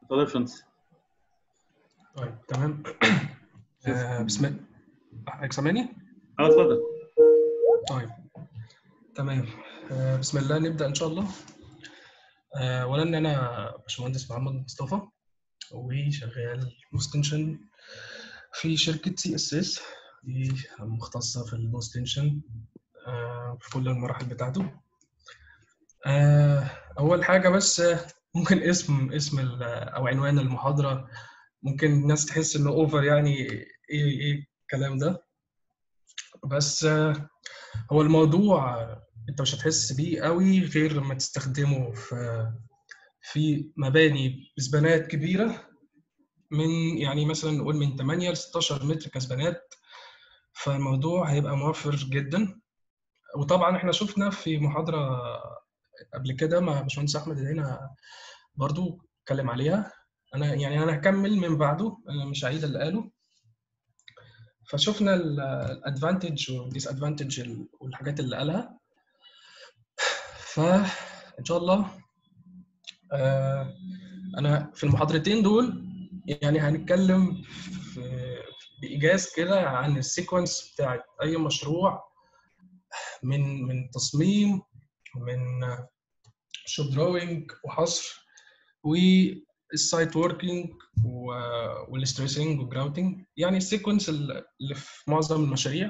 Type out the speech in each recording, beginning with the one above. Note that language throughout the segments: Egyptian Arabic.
اتفضل يا باشمهندس طيب تمام آه بسم الله حضرتك سامعني؟ اه اتفضل طيب تمام آه بسم الله نبدأ إن شاء الله آه، أولا أنا باشمهندس محمد مصطفى وشغال مستنشن في شركة سي اس اس دي مختصة في المستنشن آه، في كل المراحل بتاعته آه، أول حاجة بس آه، ممكن اسم اسم ال- أو عنوان المحاضرة ممكن الناس تحس إنه أوفر يعني إيه إيه الكلام ده بس آه، هو الموضوع آه، أنت مش هتحس بيه قوي غير لما تستخدمه في في مباني بسبانات كبيرة من يعني مثلا نقول من 8 ل 16 متر كسبانات فالموضوع هيبقى موفر جدا وطبعا احنا شفنا في محاضرة قبل كده مع باشمهندس احمد هنا برضو اتكلم عليها انا يعني انا هكمل من بعده انا مش هعيد اللي قاله فشفنا الادفانتج والديس ادفانتج والحاجات اللي قالها فان شاء الله آه، انا في المحاضرتين دول يعني هنتكلم في بايجاز كده عن السيكونس بتاعت اي مشروع من من تصميم من شوب دراوينج وحصر والسايت وركينج والستريسنج والجراوتنج يعني السيكونس اللي في معظم المشاريع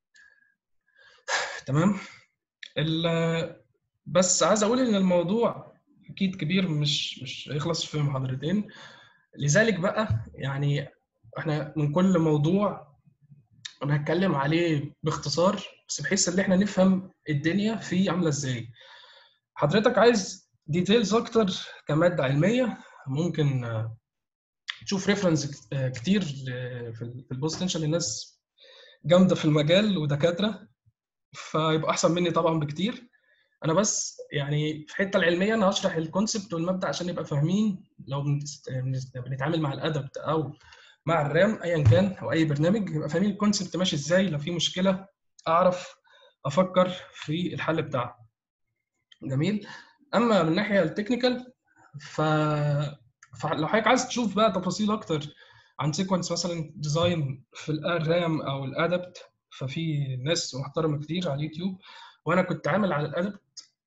تمام ال- بس عايز اقول ان الموضوع اكيد كبير مش مش هيخلص في محاضرتين لذلك بقى يعني احنا من كل موضوع انا هتكلم عليه باختصار بس بحيث ان احنا نفهم الدنيا فيه عامله ازاي حضرتك عايز ديتيلز اكتر كماده علميه ممكن آه، تشوف ريفرنس كتير ل- في البوست تنشن للناس جامده في المجال ودكاتره فيبقى احسن مني طبعا بكتير انا بس يعني في الحته العلميه انا هشرح الكونسبت والمبدا عشان نبقى فاهمين لو بنت- بنت- بنتعامل مع الادبت او مع الرام ايا كان او اي برنامج يبقى فاهمين الكونسبت ماشي ازاي لو في مشكله اعرف افكر في الحل بتاعها جميل اما من الناحيه التكنيكال ف فلو حضرتك عايز تشوف بقى تفاصيل اكتر عن سيكونس مثلا ديزاين في الرام او الادبت ففي ناس محترمه كتير على اليوتيوب وانا كنت عامل على الادبت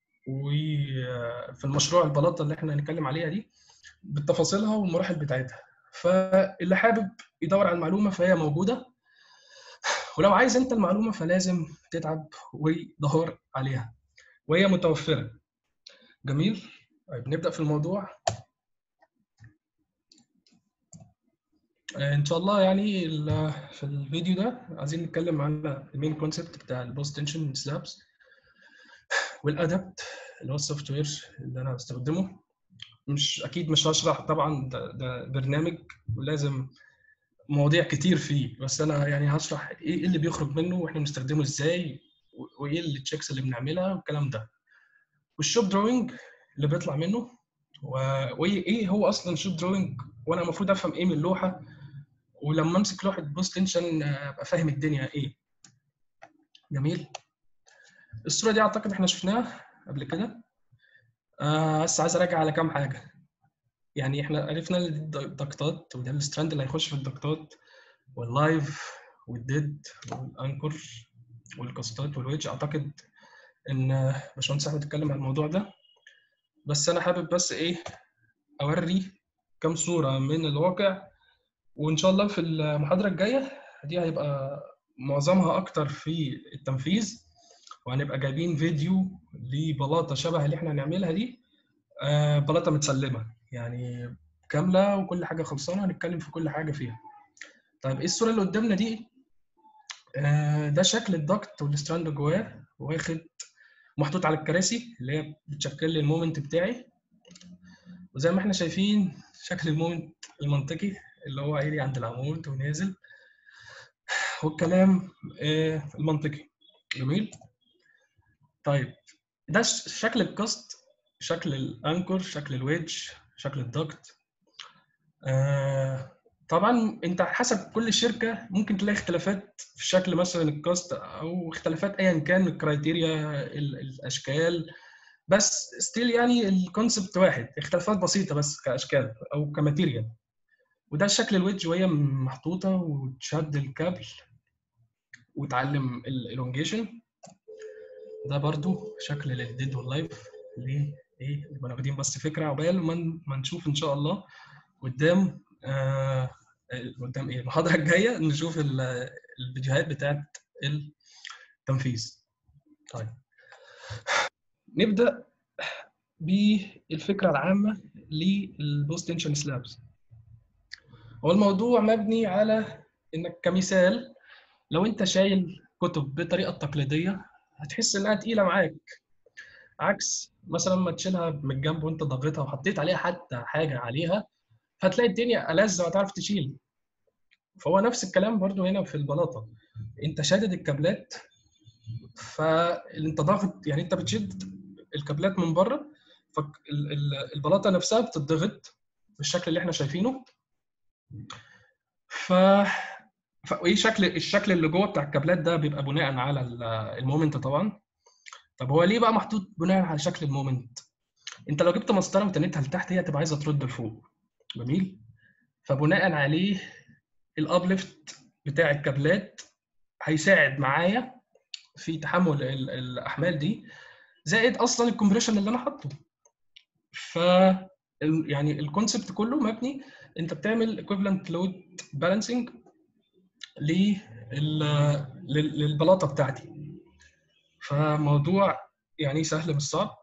وفي المشروع البلاطه اللي احنا هنتكلم عليها دي بتفاصيلها والمراحل بتاعتها فاللي حابب يدور على المعلومه فهي موجوده ولو عايز انت المعلومه فلازم تتعب ويدور عليها وهي متوفره جميل طيب نبدا في الموضوع آه، ان شاء الله يعني ال- في الفيديو ده عايزين نتكلم عن المين كونسبت بتاع البوست تنشن سلابس والادبت اللي هو السوفت وير اللي انا بستخدمه مش اكيد مش هشرح طبعا ده, ده برنامج ولازم مواضيع كتير فيه بس انا يعني هشرح ايه إيه اللي بيخرج منه واحنا بنستخدمه ازاي و- وايه التشيكس اللي بنعملها والكلام ده والشوب دروينج اللي بيطلع منه و- وايه إيه هو اصلا شوب دروينج وانا المفروض افهم ايه من اللوحه ولما امسك لوحه بوست تنشن ابقى فاهم الدنيا ايه جميل الصوره دي اعتقد احنا شفناها قبل كده آه بس عايز اراجع على كام حاجه يعني احنا عرفنا إن دي الضغطات وده الستراند اللي هيخش في الضغطات واللايف والديد والانكر والكاستات والويدج اعتقد ان باشمهندس احمد اتكلم عن الموضوع ده بس انا حابب بس ايه اوري كام صوره من الواقع وان شاء الله في المحاضره الجايه دي هيبقى معظمها اكتر في التنفيذ وهنبقى جايبين فيديو لبلاطه شبه اللي احنا هنعملها دي آه، بلاطه متسلمه يعني كامله وكل حاجه خلصانه هنتكلم في كل حاجه فيها طيب ايه الصوره اللي قدامنا دي آه، ده شكل الضغط والستراند جواه واخد محطوط على الكراسي اللي هي بتشكل لي المومنت بتاعي وزي ما احنا شايفين شكل المومنت المنطقي اللي هو عالي عند العمود ونازل والكلام آه، المنطقي جميل طيب ده ش- شكل الكاست شكل الانكر شكل الويدج شكل الضغط آه طبعا انت حسب كل شركه ممكن تلاقي اختلافات في شكل مثلا الكاست او اختلافات ايا كان الكرايتيريا ال- الاشكال بس ستيل يعني الكونسبت واحد اختلافات بسيطه بس كاشكال او كماتيريال وده شكل الويدج وهي محطوطه وتشد الكابل وتعلم الالونجيشن ده برضو شكل للديد واللايف ليه ايه نبقى واخدين بس فكره عقبال ما ما نشوف ان شاء الله قدام آه قدام ايه المحاضره الجايه نشوف الفيديوهات بتاعت التنفيذ طيب نبدا بالفكره العامه للبوست تنشن سلابس هو الموضوع مبني على انك كمثال لو انت شايل كتب بالطريقه التقليديه هتحس انها تقيله معاك عكس مثلا ما تشيلها من الجنب وانت ضغطها وحطيت عليها حتى حاجه عليها فهتلاقي الدنيا ألذ وهتعرف تشيل فهو نفس الكلام برضو هنا في البلاطه انت شادد الكابلات فانت ضاغط يعني انت بتشد الكابلات من بره فالبلاطه نفسها بتضغط بالشكل اللي احنا شايفينه ف فايه شكل الشكل اللي جوه بتاع الكابلات ده بيبقى بناء على المومنت طبعا طب هو ليه بقى محطوط بناء على شكل المومنت انت لو جبت مسطره وتنيتها لتحت هي هتبقى عايزه ترد لفوق جميل فبناء عليه الابليفت بتاع الكابلات هيساعد معايا في تحمل الاحمال دي زائد اصلا الكومبريشن اللي انا حاطه ف يعني الكونسبت كله مبني انت بتعمل equivalent load balancing للبلاطه بتاعتي فموضوع يعني سهل مش صعب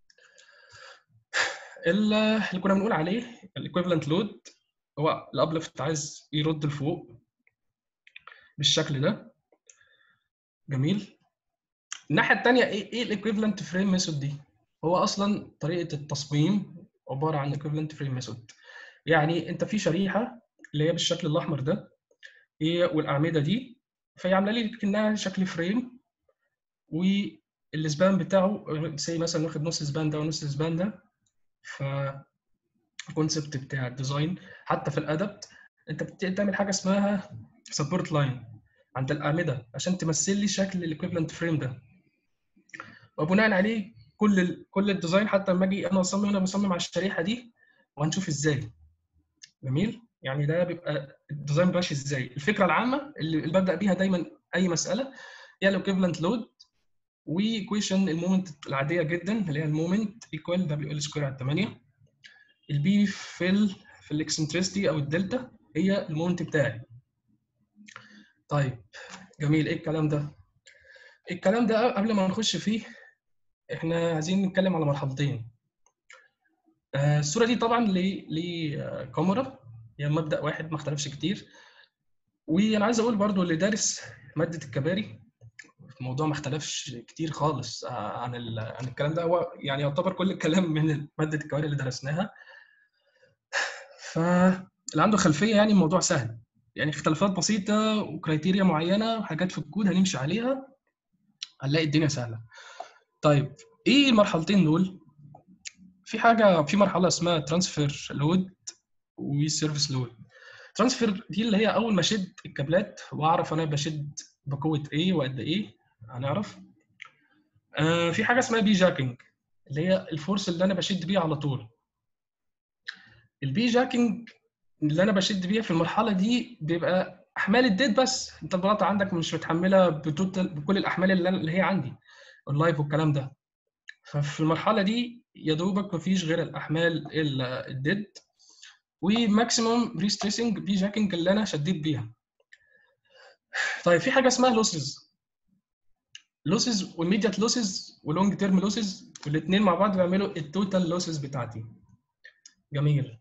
اللي كنا بنقول عليه الايكويفالنت لود هو الابلفت عايز يرد لفوق بالشكل ده جميل الناحيه الثانيه ايه ايه الايكويفالنت فريم ميثود دي هو اصلا طريقه التصميم عباره عن ايكويفالنت فريم ميثود يعني انت في شريحه اللي هي بالشكل الاحمر ده هي والاعمده دي فهي عامله لي كانها شكل فريم والسبان بتاعه زي مثلا واخد نص سبان ده ونص سبان ده ف الكونسبت بتاع الديزاين حتى في الادبت انت بتعمل حاجه اسمها سبورت لاين عند الاعمده عشان تمثل لي شكل الايكويفالنت فريم ده وبناء عليه كل ال كل الديزاين حتى لما اجي انا اصمم انا بصمم على الشريحه دي وهنشوف ازاي جميل يعني ده بيبقى الديزاين ماشي ازاي الفكره العامه اللي ببدا بيها دايما اي مساله هي الايكويفالنت لود وايكويشن المومنت العاديه جدا اللي هي المومنت ايكوال دبليو ال سكوير على 8 البي في ال في الاكسنتريستي او الدلتا هي المومنت بتاعي طيب جميل ايه الكلام ده الكلام ده قبل ما نخش فيه احنا عايزين نتكلم على مرحلتين الصوره دي طبعا لكاميرا هي مبدا واحد ما اختلفش كتير وانا عايز اقول برضو اللي دارس ماده الكباري الموضوع ما اختلفش كتير خالص عن عن الكلام ده هو يعني يعتبر كل الكلام من ماده الكباري اللي درسناها فاللي عنده خلفيه يعني الموضوع سهل يعني اختلافات بسيطه وكرايتيريا معينه وحاجات في الكود هنمشي عليها هنلاقي الدنيا سهله طيب ايه المرحلتين دول في حاجه في مرحله اسمها ترانسفير لود وسيرفيس لود ترانسفير دي اللي هي اول ما اشد الكابلات واعرف انا بشد بقوه ايه وقد ايه هنعرف آه في حاجه اسمها بي جاكينج اللي هي الفورس اللي انا بشد بيه على طول البي جاكينج اللي انا بشد بيها في المرحله دي بيبقى احمال الديد بس انت البلاطه عندك مش متحمله بتوتال بكل الاحمال اللي, اللي هي عندي اللايف والكلام ده ففي المرحله دي يا دوبك مفيش غير الاحمال الديد وماكسيموم ريستريسنج بي جاكينج اللي انا شديت بيها طيب في حاجه اسمها لوسز لوسز وميديات لوسز ولونج تيرم لوسز والاثنين مع بعض بيعملوا التوتال لوسز بتاعتي جميل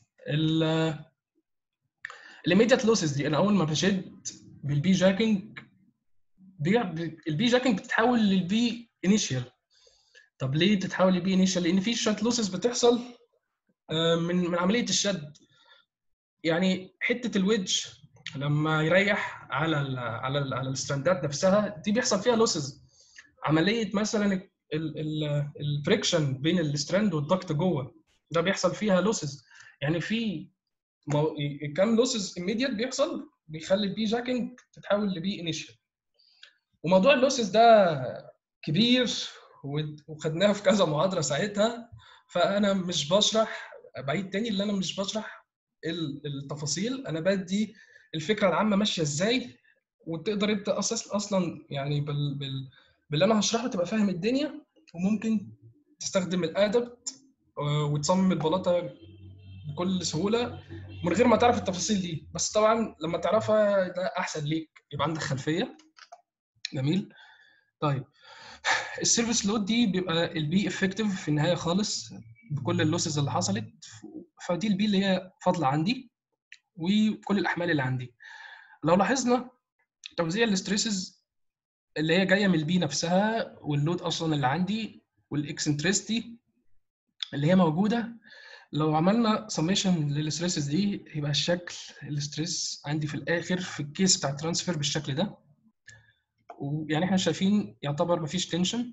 الايميديت لوسز دي انا اول ما بشد بالبي جاكينج البي جاكينج بتتحول للبي انيشال طب ليه تتحول للبي انيشال لان في شويه لوسز بتحصل من من عمليه الشد يعني حته الويدج لما يريح على ال على ال على الستراندات نفسها دي بيحصل فيها لوسز عمليه مثلا الفريكشن بين الستراند والضغط جوه ده بيحصل فيها لوسز يعني في مو... كام لوسز immediate بيحصل بيخلي البي جاكينج تتحول لبي انيشال وموضوع اللوسز ده كبير وخدناها في كذا محاضره ساعتها فانا مش بشرح بعيد تاني اللي انا مش بشرح التفاصيل انا بدي الفكره العامه ماشيه ازاي وتقدر انت اساس اصلا يعني بال... بال... باللي انا هشرحه تبقى فاهم الدنيا وممكن تستخدم الادب وتصمم البلاطه بكل سهوله من غير ما تعرف التفاصيل دي بس طبعا لما تعرفها ده احسن ليك يبقى عندك خلفيه جميل طيب السيرفيس لود دي بيبقى البي افكتيف في النهايه خالص بكل اللوسز اللي حصلت فدي البي اللي هي فاضله عندي وكل الاحمال اللي عندي لو لاحظنا توزيع الاستريسز اللي هي جايه من البي نفسها واللود اصلا اللي عندي والاكسنتريستي اللي هي موجوده لو عملنا سميشن للستريسز دي يبقى الشكل الاستريس عندي في الاخر في الكيس بتاع الترانسفير بالشكل ده ويعني احنا شايفين يعتبر مفيش تنشن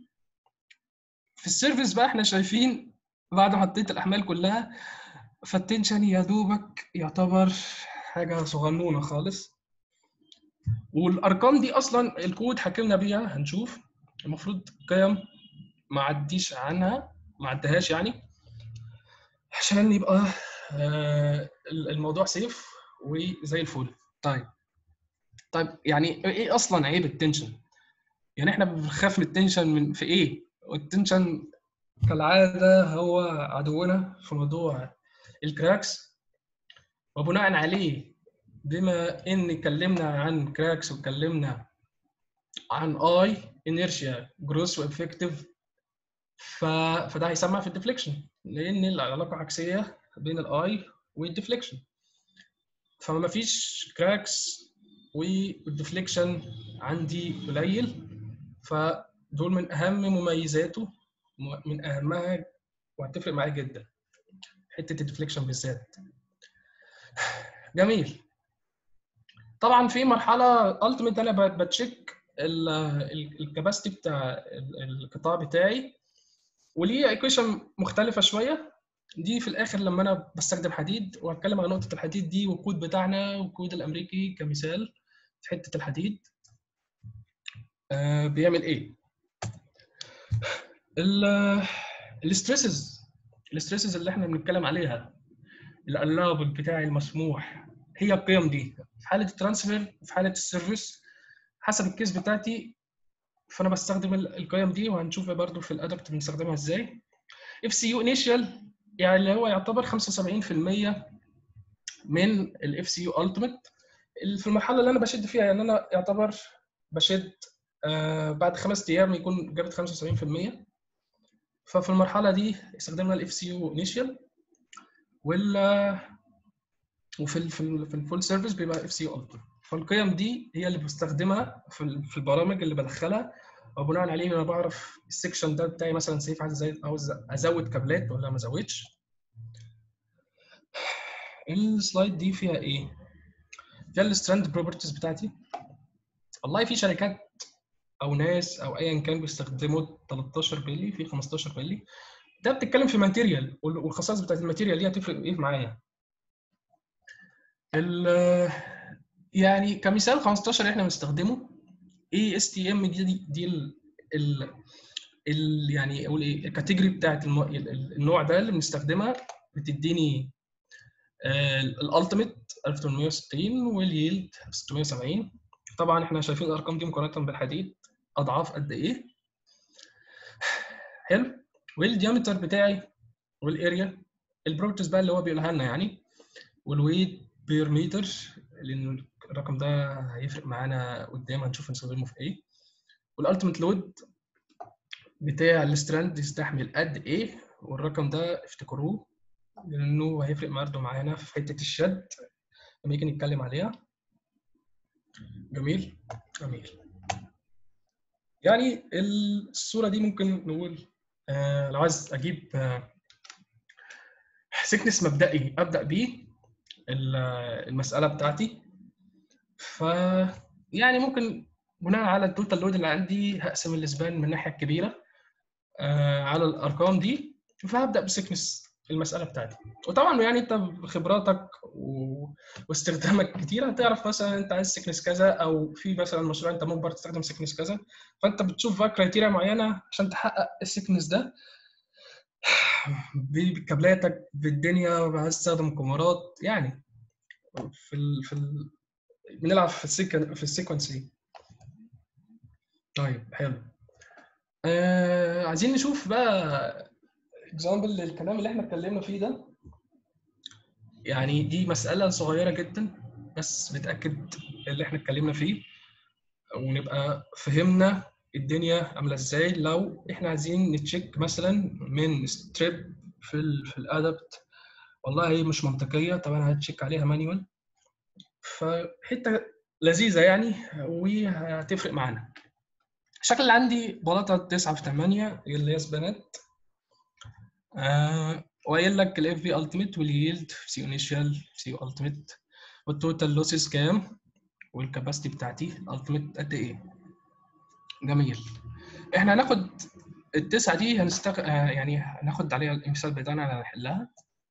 في السيرفيس بقى احنا شايفين بعد ما حطيت الاحمال كلها فالتنشن يا دوبك يعتبر حاجه صغنونه خالص والارقام دي اصلا الكود حكمنا بيها هنشوف المفروض قيم ما عديش عنها ما عدهاش يعني عشان يبقى آه الموضوع سيف وزي الفل طيب طيب يعني ايه اصلا عيب التنشن يعني احنا بنخاف من التنشن من في ايه والتنشن كالعاده هو عدونا في موضوع الكراكس وبناء عليه بما ان اتكلمنا عن كراكس واتكلمنا عن اي انيرشيا جروس وافكتيف فده هيسمع في الديفليكشن لان العلاقه عكسيه بين الاي والديفليكشن فما فيش كراكس والديفليكشن عندي قليل فدول من اهم مميزاته من اهمها وهتفرق معايا جدا حته الديفليكشن بالذات جميل طبعا في مرحله التيميت انا بتشيك الكباستي بتاع القطاع بتاعي وليه ايكويشن مختلفه شويه دي في الاخر لما انا بستخدم حديد وهتكلم عن نقطه الحديد دي والكود بتاعنا والكود الامريكي كمثال في حته الحديد آه بيعمل ايه الاستريسز الاستريسز اللي احنا بنتكلم عليها الالابل بتاعي المسموح هي القيم دي في حاله الترانسفير وفي حاله السيرفيس حسب الكيس بتاعتي فانا بستخدم القيم دي وهنشوف برضو في الادبت بنستخدمها ازاي اف سي يو انيشال يعني اللي هو يعتبر 75% من الاف سي يو التيميت في المرحله اللي انا بشد فيها يعني انا يعتبر بشد آه بعد خمس ايام يكون جابت 75% ففي المرحله دي استخدمنا الاف سي يو انيشال وال وفي ال في, ال في الفول سيرفيس بيبقى اف سي يو التيميت فالقيم دي هي اللي بستخدمها في في البرامج اللي بدخلها وبناء عليه انا بعرف السكشن ده بتاعي مثلا سيف عايز عاوز ازود كابلات ولا ما ازودش السلايد دي فيها ايه؟ فيها الستراند بروبرتيز بتاعتي والله في شركات او ناس او ايا كان بيستخدموا 13 بلي في 15 بلي ده بتتكلم في ماتيريال والخصائص بتاعت الماتيريال دي هتفرق ايه معايا يعني كمثال 15 اللي احنا بنستخدمه اي اس تي ام دي دي, دي ال ال ال يعني اقول ايه الكاتيجوري بتاعت الم... النوع ده اللي بنستخدمها بتديني الالتيميت 1860 واليلد 670 طبعا احنا شايفين الارقام دي مقارنه بالحديد اضعاف قد ايه حلو والديامتر بتاعي والاريا البروتس بقى اللي هو بيقولها لنا يعني والويت بير متر لان الرقم ده هيفرق معانا قدام هنشوف نستخدمه في ايه والالتيميت لود بتاع الستراند يستحمل قد ايه والرقم ده افتكروه لانه هيفرق برضه معانا في حته الشد لما نيجي نتكلم عليها جميل جميل يعني الصوره دي ممكن نقول آه لو عايز اجيب آه سكنس مبدئي ابدا بيه المساله بتاعتي ف يعني ممكن بناء على التوتال لود اللي عندي هقسم الاسبان من الناحيه الكبيره آه على الارقام دي فهبدا بسكنس المساله بتاعتي وطبعا يعني انت بخبراتك و... واستخدامك كتير هتعرف مثلا انت عايز سكنس كذا او في مثلا مشروع انت مجبر تستخدم سكنس كذا فانت بتشوف بقى كرايتيريا معينه عشان تحقق السكنس ده بكابلاتك بالدنيا عايز تستخدم كاميرات يعني في ال... في ال... بنلعب في السيكن في السيكونس دي طيب حلو آه عايزين نشوف بقى اكزامبل للكلام اللي احنا اتكلمنا فيه ده يعني دي مسألة صغيرة جدا بس بتأكد اللي احنا اتكلمنا فيه ونبقى فهمنا الدنيا عاملة ازاي لو احنا عايزين نتشيك مثلا من ستريب في ال في الادبت والله هي مش منطقية طبعا هتشيك عليها مانيوال فحتة لذيذة يعني وهتفرق معانا الشكل اللي عندي بلاطة 9 في 8 اللي هي سبانات آه وقايل لك الاف في التيميت واليلد في سي انيشال في سي التيميت والتوتال لوسز كام والكاباسيتي بتاعتي التيميت قد ايه جميل احنا هناخد التسعه دي هنستغ... آه يعني هناخد عليها المثال بتاعنا هنحلها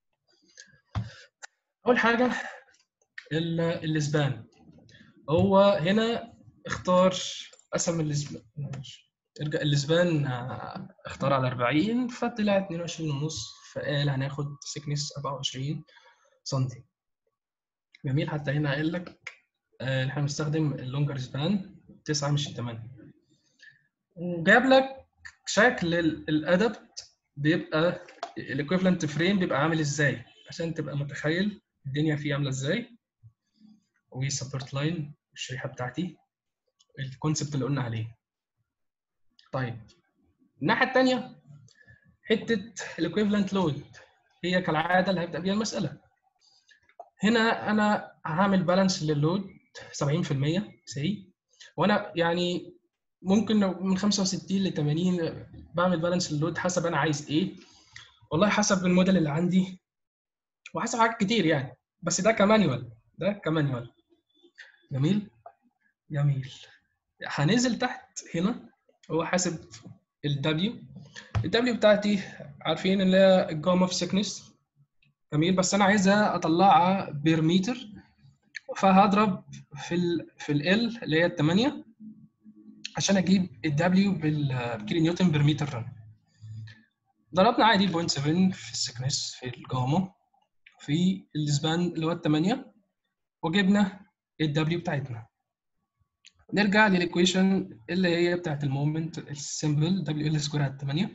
اول حاجه الاسبان هو هنا اختار قسم الاسبان ارجع الاسبان اختار على 40 فطلع 22 ونص فقال هناخد سكنس 24 سم جميل حتى هنا قال لك احنا بنستخدم اللونجر سبان 9 مش 8 وجاب لك شكل الادبت بيبقى الايكويفالنت فريم بيبقى عامل ازاي عشان تبقى متخيل الدنيا فيه عامله ازاي وسبورت لاين الشريحه بتاعتي الكونسبت اللي قلنا عليه طيب الناحيه الثانيه حته الايكويفالنت لود هي كالعاده اللي هبدا بيها المساله هنا انا هعمل بالانس لللود 70% سي وانا يعني ممكن من 65 ل 80 بعمل بالانس للود حسب انا عايز ايه والله حسب الموديل اللي عندي وحسب حاجات كتير يعني بس ده كمانيوال ده كمانيوال جميل جميل هننزل تحت هنا هو حاسب الدبليو الدبليو بتاعتي عارفين اللي هي الجاما في سيكنس جميل بس انا عايزها اطلعها بير متر فهضرب في ال في ال اللي هي 8 عشان اجيب الدبليو بالكيلو نيوتن بير متر رن ضربنا عادي 0.7 في السكنس في الجاما في السبان اللي هو 8 وجبنا الدبليو بتاعتنا نرجع للايكويشن اللي هي بتاعت المومنت السمبل دبليو ال سكوير على 8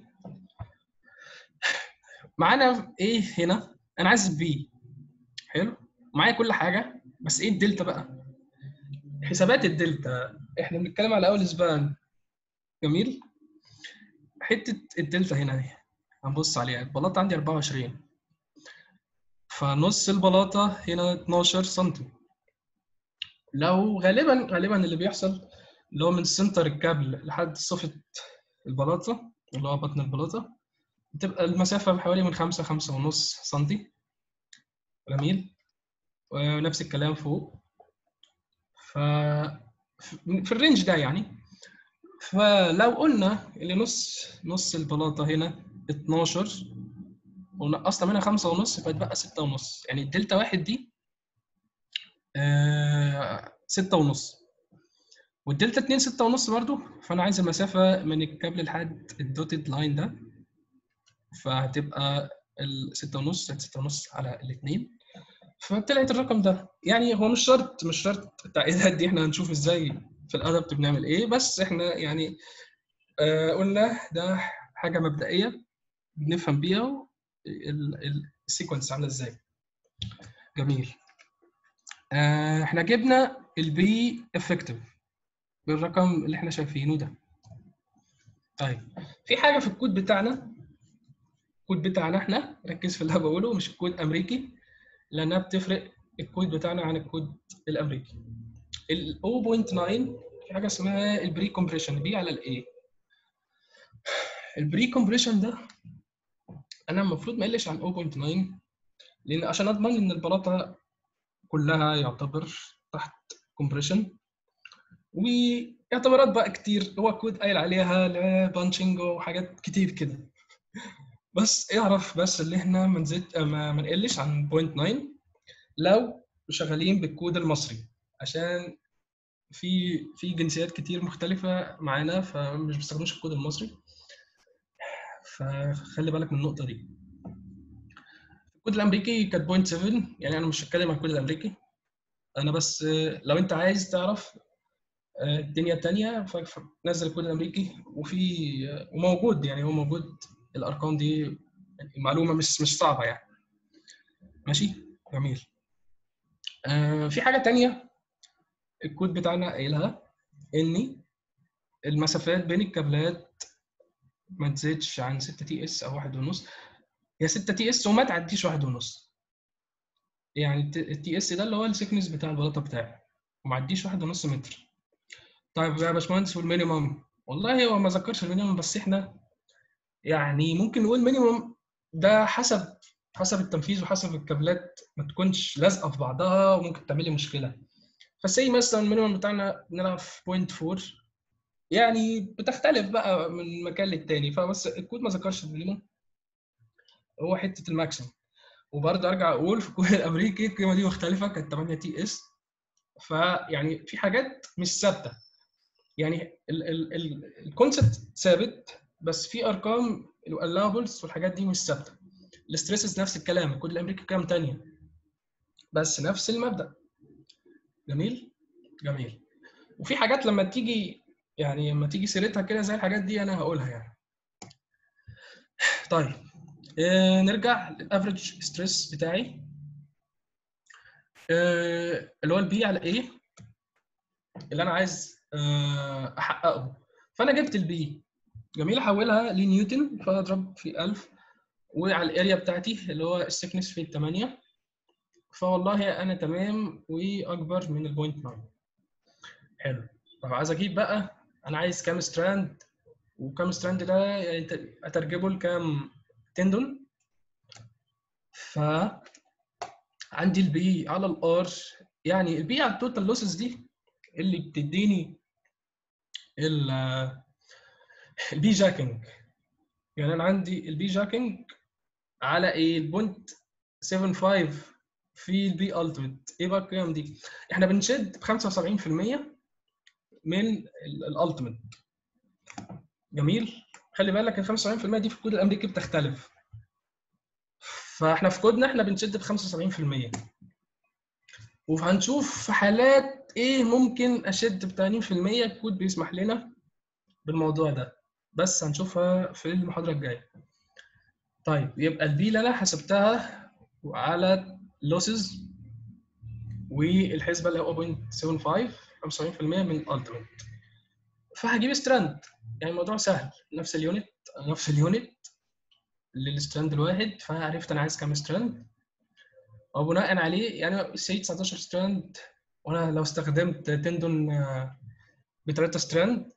معانا ايه هنا انا عايز بي حلو معايا كل حاجه بس ايه الدلتا بقى حسابات الدلتا احنا بنتكلم على اول سبان جميل حته الدلتا هنا دي هنبص عليها البلاطه عندي 24 فنص البلاطه هنا 12 سم لو غالبا غالبا اللي بيحصل اللي هو من سنتر الكابل لحد صفة البلاطة اللي هو بطن البلاطة بتبقى المسافة حوالي من خمسة خمسة ونص سنتي جميل ونفس الكلام فوق ف في الرينج ده يعني فلو قلنا اللي نص نص البلاطة هنا 12 ونقصنا منها خمسة ونص فيتبقى ستة ونص يعني الدلتا واحد دي آه ستة ونص والدلتا 2 6 ونص برضو فانا عايز المسافه من الكابل لحد الدوتد لاين ده فهتبقى ال 6 ونص 6 ونص على الاثنين فطلعت الرقم ده يعني هو مش شرط مش شرط التعقيدات دي احنا هنشوف ازاي في الادبت بنعمل ايه بس احنا يعني آه قلنا ده حاجه مبدئيه بنفهم بيها السيكونس عامله ازاي جميل آه احنا جبنا البي افكتيف بالرقم اللي احنا شايفينه ده طيب في حاجه في الكود بتاعنا الكود بتاعنا احنا ركز في اللي انا بقوله مش الكود امريكي لانها بتفرق الكود بتاعنا عن الكود الامريكي ال 0.9 في حاجه اسمها البري كومبريشن بي على الاي البري كومبريشن ده انا المفروض ما اقلش عن 0.9 لان عشان اضمن ان البلاطه كلها يعتبر تحت كومبريشن واعتبارات بقى كتير هو كود قايل عليها بانشنج وحاجات كتير كده بس اعرف بس اللي احنا ما نزيد ما ما نقلش عن 0.9 لو شغالين بالكود المصري عشان في في جنسيات كتير مختلفة معانا فمش بيستخدموش الكود المصري فخلي بالك من النقطة دي الكود الأمريكي كانت 0.7 يعني أنا مش هتكلم عن الكود الأمريكي أنا بس آه، لو أنت عايز تعرف آه، الدنيا التانية فنزل الكود الأمريكي وفي آه، وموجود يعني هو موجود الأرقام دي يعني المعلومة مش مش صعبة يعني ماشي جميل آه، في حاجة تانية الكود بتاعنا قايلها إن المسافات بين الكابلات ما تزيدش عن 6 تي اس أو واحد ونص هي 6 تي اس وما تعديش واحد ونص يعني التي اس ده اللي هو السكنس بتاع البلاطة بتاعي وما عديش واحد ونص متر طيب يا باشمهندس والمينيمم والله هو ما ذكرش المينيمم بس احنا يعني ممكن نقول مينيمم ده حسب حسب التنفيذ وحسب الكابلات ما تكونش لازقه في بعضها وممكن تعمل لي مشكله فسي مثلا المينيمم بتاعنا بنلعب في 0.4 يعني بتختلف بقى من مكان للتاني فبس الكود ما ذكرش المينيمم هو حته الماكسيمم وبرضه ارجع اقول في الكود الامريكي القيمه دي مختلفه كانت 8 تي اس فيعني في حاجات مش ثابته يعني الكونسبت ثابت بس في ارقام الالابلز والحاجات دي مش ثابته الاستريسز نفس الكلام الكود الامريكي كام تانية بس نفس المبدا جميل جميل وفي حاجات لما تيجي يعني لما تيجي سيرتها كده زي الحاجات دي انا هقولها يعني طيب آه نرجع للافريج ستريس بتاعي آه اللي هو البي على ايه اللي انا عايز آه احققه فانا جبت البي جميل احولها لنيوتن فاضرب في 1000 وعلى الاريا بتاعتي اللي هو السكنس في 8 فوالله انا تمام واكبر من البوينت 9 حلو طب عايز اجيب بقى انا عايز كام ستراند وكام ستراند ده يعني اترجمه لكام تندون ف عندي البي على الار يعني البي على التوتال لوسز دي اللي بتديني البي جاكينج يعني انا عندي البي جاكينج على ايه البوينت 75 في البي التيميت ايه بقى القيم دي احنا بنشد ب 75% من الالتيميت جميل خلي بالك ال 75% دي في الكود الامريكي بتختلف فاحنا في كودنا احنا بنشد ب 75% وهنشوف في حالات ايه ممكن اشد ب 80% الكود بيسمح لنا بالموضوع ده بس هنشوفها في المحاضره الجايه طيب يبقى البي اللي انا حسبتها على لوسز والحسبه اللي هو 0.75 75% من الالتيميت فهجيب ستراند يعني الموضوع سهل نفس اليونت نفس اليونت للستراند الواحد فعرفت انا عايز كام ستراند وبناء عليه يعني سي 19 ستراند وانا لو استخدمت تندون بثلاثة ستراند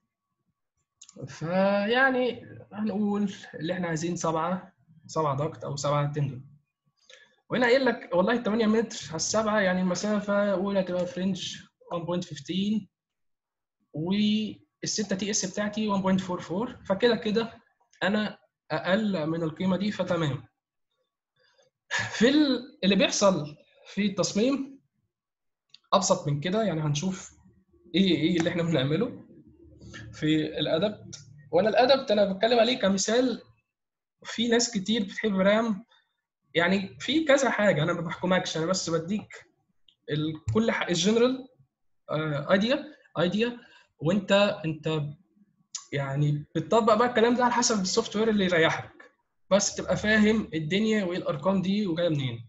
فيعني هنقول اللي احنا عايزين سبعة سبعة ضغط او سبعة تندون وهنا قايل لك والله 8 متر على السبعة يعني المسافة الأولى تبقى فرنج 1.15 والستة تي اس بتاعتي 1.44 فكده كده أنا أقل من القيمة دي فتمام في اللي بيحصل في التصميم أبسط من كده يعني هنشوف إيه إيه اللي إحنا بنعمله في الأدبت وأنا الأدبت أنا بتكلم عليه كمثال في ناس كتير بتحب رام يعني في كذا حاجه انا ما بحكمكش انا بس بديك كل الجنرال ايديا ايديا وانت انت يعني بتطبق بقى الكلام ده على حسب السوفت وير اللي يريحك بس تبقى فاهم الدنيا وايه الارقام دي وجايه منين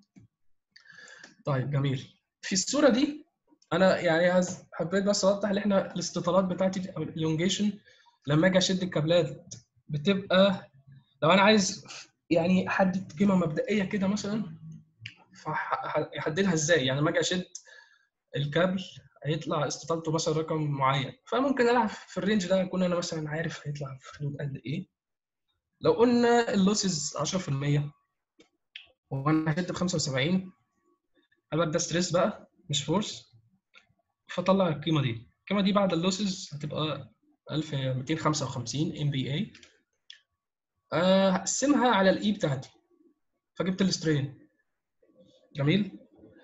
طيب جميل في الصوره دي انا يعني حبيت بس اوضح ان احنا الاستطالات بتاعتي او الالونجيشن لما اجي اشد الكابلات بتبقى لو انا عايز يعني احدد قيمه مبدئيه كده مثلا فاحددها ازاي يعني لما اجي اشد الكابل هيطلع استطالته مثلا رقم معين فممكن العب في الرينج ده اكون انا مثلا عارف هيطلع في حدود قد ايه لو قلنا اللوسز 10% وانا هشد ب 75 هبقى ده ستريس بقى مش فورس فطلع القيمه دي القيمه دي بعد اللوسز هتبقى 1255 ام بي اي آه، هقسمها على الاي بتاعتي فجبت السترين جميل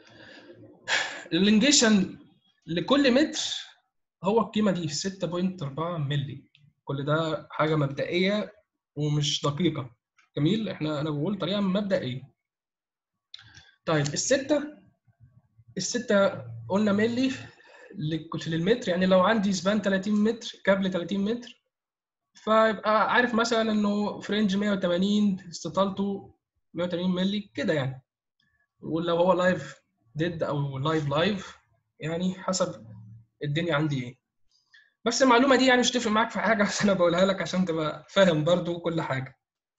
اللينجيشن لكل متر هو القيمه دي 6.4 مللي كل ده حاجه مبدئيه ومش دقيقه جميل احنا انا بقول طريقه مبدئيه طيب الستة الستة قلنا ملي لل- للمتر يعني لو عندي سبان 30 متر كابل 30 متر فيبقى عارف مثلا انه في رينج 180 استطالته 180 ملي كده يعني ولو هو لايف ديد او لايف لايف يعني حسب الدنيا عندي ايه بس المعلومه دي يعني مش تفرق معاك في حاجه بس انا بقولها لك عشان تبقى فاهم برضو كل حاجه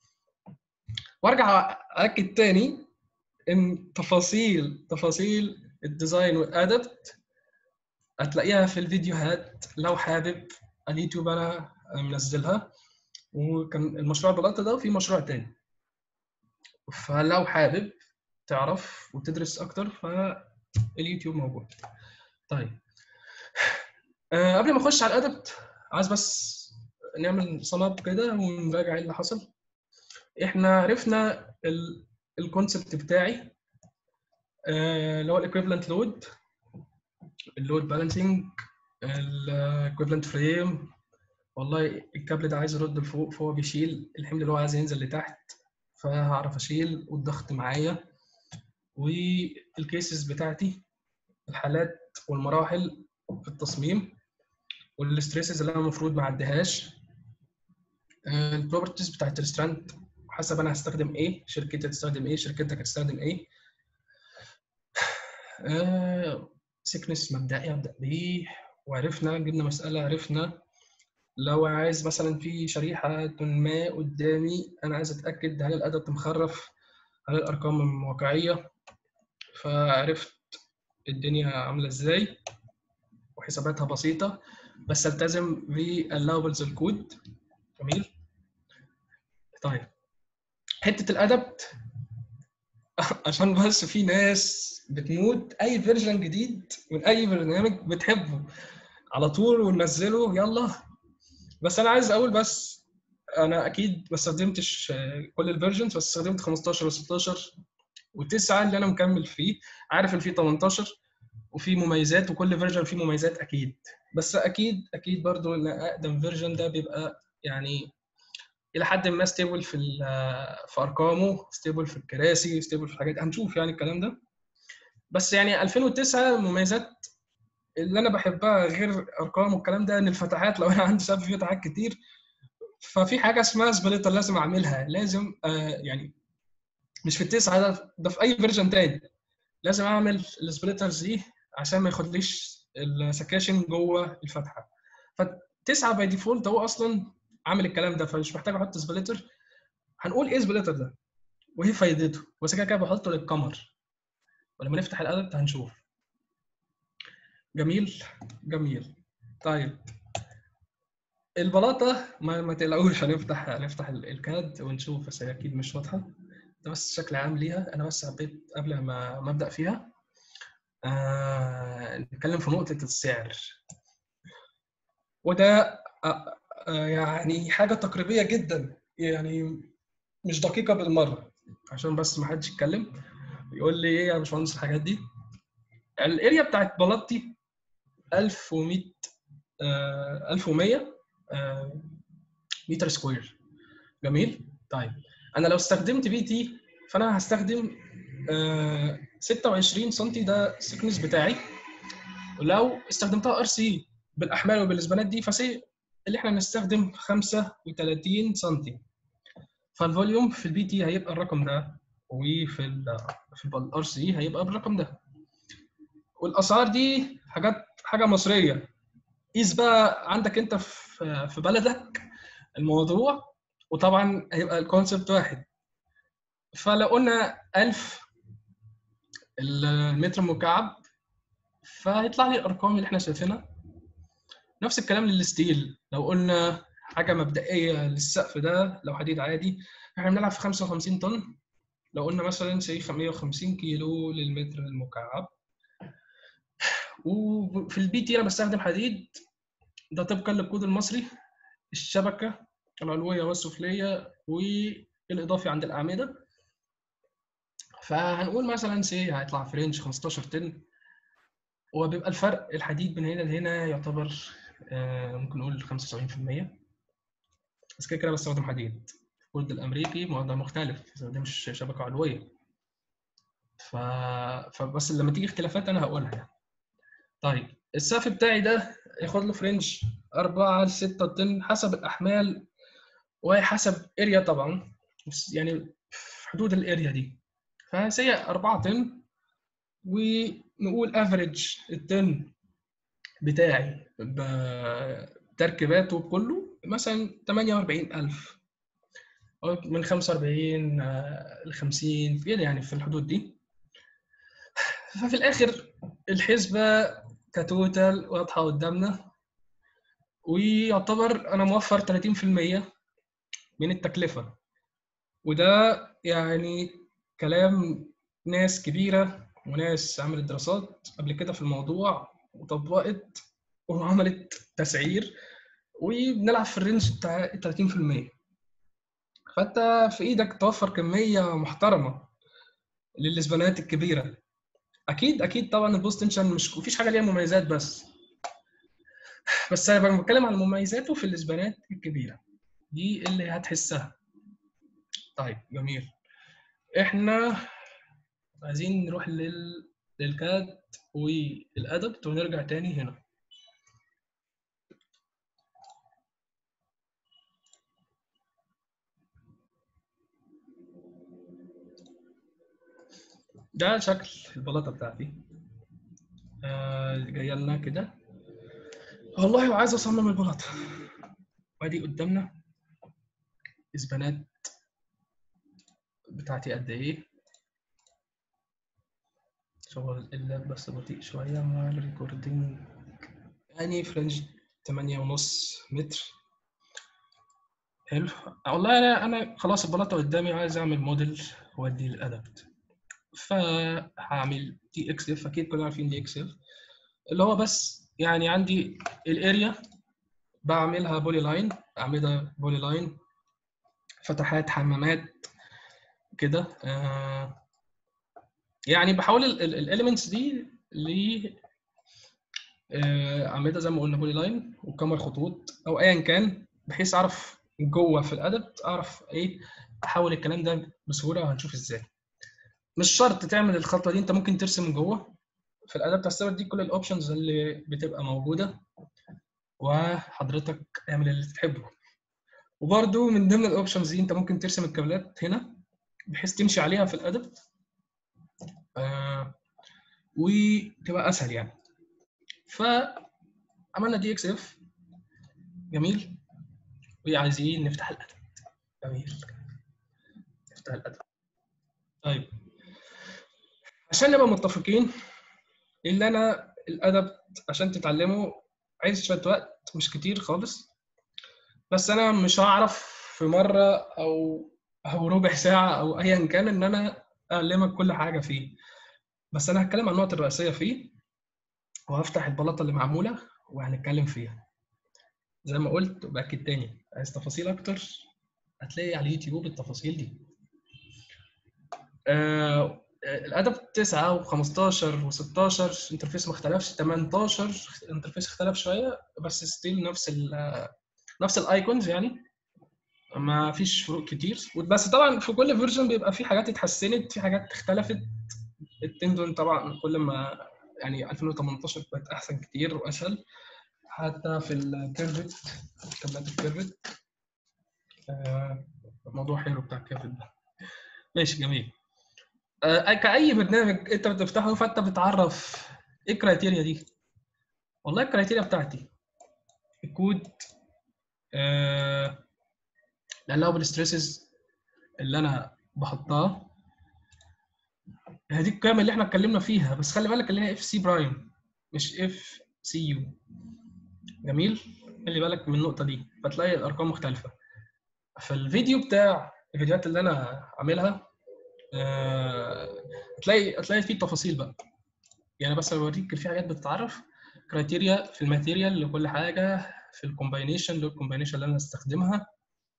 وارجع اكد تاني ان تفاصيل تفاصيل الديزاين والادبت هتلاقيها في الفيديوهات لو حابب اليوتيوب انا منزلها وكان المشروع بلطة ده وفي مشروع تاني فلو حابب تعرف وتدرس اكتر فاليوتيوب موجود طيب أه قبل ما اخش على الادبت عايز بس نعمل صمت كده ونراجع ايه اللي حصل احنا عرفنا الكونسبت بتاعي آه، اللي هو الايكويفالنت لود اللود بالانسنج الايكويفالنت فريم والله الكابل ده عايز يرد لفوق فهو بيشيل الحمل اللي هو عايز ينزل لتحت فهعرف اشيل والضغط معايا والكيسز بتاعتي الحالات والمراحل في التصميم والستريسز اللي انا المفروض ما اعديهاش البروبرتيز بتاعت الستراند حسب انا هستخدم ايه شركتي هتستخدم ايه شركتك هتستخدم ايه سيكنس مبدئي ابدا بيه وعرفنا جبنا مساله عرفنا لو عايز مثلا في شريحه ما قدامي انا عايز اتاكد هل الادب مخرف هل الارقام واقعيه فعرفت الدنيا عامله ازاي وحساباتها بسيطه بس التزم باللاوبلز الكود جميل طيب حته الادب عشان بس في ناس بتموت اي فيرجن جديد من اي برنامج بتحبه على طول وننزله يلا بس انا عايز اقول بس انا اكيد ما استخدمتش كل الفيرجنز بس استخدمت 15 و16 و9 اللي انا مكمل فيه عارف ان في 18 وفي مميزات وكل فيرجن فيه مميزات اكيد بس اكيد اكيد برضو ان اقدم فيرجن ده بيبقى يعني الى حد ما ستيبل في في ارقامه ستيبل في الكراسي ستيبل في الحاجات هنشوف يعني الكلام ده بس يعني 2009 مميزات اللي انا بحبها غير ارقام والكلام ده ان الفتحات لو انا عندي سبب فيه فتحات كتير ففي حاجه اسمها سبليتر لازم اعملها لازم آه يعني مش في التسعه ده ده في اي فيرجن تاني لازم اعمل السبليترز دي عشان ما ياخدليش السكاشن جوه الفتحه فتسعه باي ديفولت هو اصلا عامل الكلام ده فمش محتاج احط سبليتر هنقول ايه سبليتر ده وايه فايدته بس كده كده بحطه للكمر ولما نفتح الادب هنشوف جميل جميل طيب البلاطه ما, ما تقلقوش هنفتح هنفتح الكاد ونشوف بس هي اكيد مش واضحه ده بس شكل عام ليها انا بس حبيت قبل ما ما ابدا فيها آه نتكلم في نقطه السعر وده آه آه يعني حاجه تقريبيه جدا يعني مش دقيقه بالمره عشان بس ما حدش يتكلم يقول لي ايه يا باشمهندس الحاجات دي الاريا بتاعت بلاطتي 1100 آه 1100 آه متر سكوير جميل طيب انا لو استخدمت بي تي فانا هستخدم آه 26 سم ده السكنس بتاعي ولو استخدمتها ار سي بالاحمال وبالاسبانات دي فسي اللي احنا نستخدم 35 سم فالفوليوم في البي تي هيبقى الرقم ده وفي ال في الار سي هيبقى بالرقم ده والاسعار دي حاجات حاجه مصريه قيس بقى عندك انت في في بلدك الموضوع وطبعا هيبقى الكونسبت واحد فلو قلنا 1000 المتر مكعب فهيطلع لي الارقام اللي احنا شايفينها نفس الكلام للستيل لو قلنا حاجه مبدئيه للسقف ده لو حديد عادي احنا بنلعب في 55 طن لو قلنا مثلا سي 150 كيلو للمتر المكعب وفي البي تي انا بستخدم حديد ده طبقا للكود المصري الشبكه العلويه والسفليه والاضافي عند الاعمده فهنقول مثلا سي هيطلع في رينج 15 طن وبيبقى الفرق الحديد من هنا لهنا يعتبر آه، ممكن نقول 75% بس كده كده بستخدم حديد الكود الامريكي وضع مختلف ما بستخدمش شبكه علويه ف... فبس لما تيجي اختلافات انا هقولها يعني طيب السقف بتاعي ده ياخد له فرنج 4 ل 6 طن حسب الاحمال وحسب اريا طبعا بس يعني في حدود الاريا دي فهي 4 طن ونقول افريج الطن بتاعي بتركيباته كله مثلا 48000 أو من 45 ل 50 كده يعني في الحدود دي ففي الاخر الحسبه كتوتال واضحه قدامنا ويعتبر انا موفر 30% من التكلفه وده يعني كلام ناس كبيره وناس عملت دراسات قبل كده في الموضوع وطبقت وعملت تسعير وبنلعب في الرينج بتاع 30% فانت في ايدك توفر كميه محترمه للاسبانات الكبيره اكيد اكيد طبعا البوست تنشن مش مفيش حاجه ليها مميزات بس بس انا بتكلم عن مميزاته في الاسبانات الكبيره دي اللي هتحسها طيب جميل احنا عايزين نروح لل... للكاد والادبت ونرجع تاني هنا ده شكل البلاطه بتاعتي آه جايه لنا كده والله عايز اصمم البلاطه وادي قدامنا اسبانات بتاعتي قد ايه شغل اللاب بس بطيء شويه مع الريكوردينج يعني فرنج تمانية ونص متر حلو والله انا انا خلاص البلاطه قدامي عايز اعمل موديل وادي الادبت فهعمل دي اكس اف اكيد كلنا عارفين دي اكس اف اللي هو بس يعني عندي الاريا بعملها بولي لاين اعملها بولي لاين فتحات حمامات كده آه يعني بحول الاليمنتس دي ل اعملها زي ما قلنا بولي لاين وكمر خطوط او ايا كان بحيث اعرف جوه في الادب اعرف ايه احول الكلام ده بسهوله وهنشوف ازاي مش شرط تعمل الخطوه دي انت ممكن ترسم جوه في الاداه بتاع دي كل الاوبشنز اللي بتبقى موجوده وحضرتك اعمل اللي تحبه وبرده من ضمن الاوبشنز دي انت ممكن ترسم الكابلات هنا بحيث تمشي عليها في الادب آه وتبقى اسهل يعني فعملنا دي اكس اف جميل وعايزين نفتح الادب جميل نفتح الادب طيب عشان نبقى متفقين اللي انا الادب عشان تتعلمه عايز شويه وقت مش كتير خالص بس انا مش هعرف في مره او او ربع ساعه او ايا كان ان انا اعلمك كل حاجه فيه بس انا هتكلم عن النقط الرئيسيه فيه وهفتح البلاطه اللي معموله وهنتكلم فيها زي ما قلت وباكد تاني عايز تفاصيل اكتر هتلاقي على اليوتيوب التفاصيل دي آه الادب 9 و15 و16 انترفيس ما اختلفش 18 انترفيس اختلف شويه بس ستيل نفس ال نفس الايكونز يعني ما فيش فروق كتير بس طبعا في كل فيرجن بيبقى في حاجات اتحسنت في حاجات اختلفت التندون طبعا كل ما يعني 2018 بقت احسن كتير واسهل حتى في الكيرفت كابلات الكيرفت آه موضوع حلو بتاع الكيرفت ده ماشي جميل آه كأي برنامج انت بتفتحه فانت بتعرف ايه الكرايتيريا دي والله الكرايتيريا بتاعتي الكود آه الالوبل ستريسز اللي انا بحطها هذه القيم اللي احنا اتكلمنا فيها بس خلي بالك اللي هي اف سي برايم مش اف سي يو جميل خلي بالك من النقطه دي فتلاقي الارقام مختلفه فالفيديو بتاع الفيديوهات اللي انا عاملها هتلاقي هتلاقي فيه تفاصيل بقى يعني بس بوريك في حاجات بتتعرف كرايتيريا في الماتيريال لكل حاجه في الكومباينيشن للكومباينيشن اللي انا هستخدمها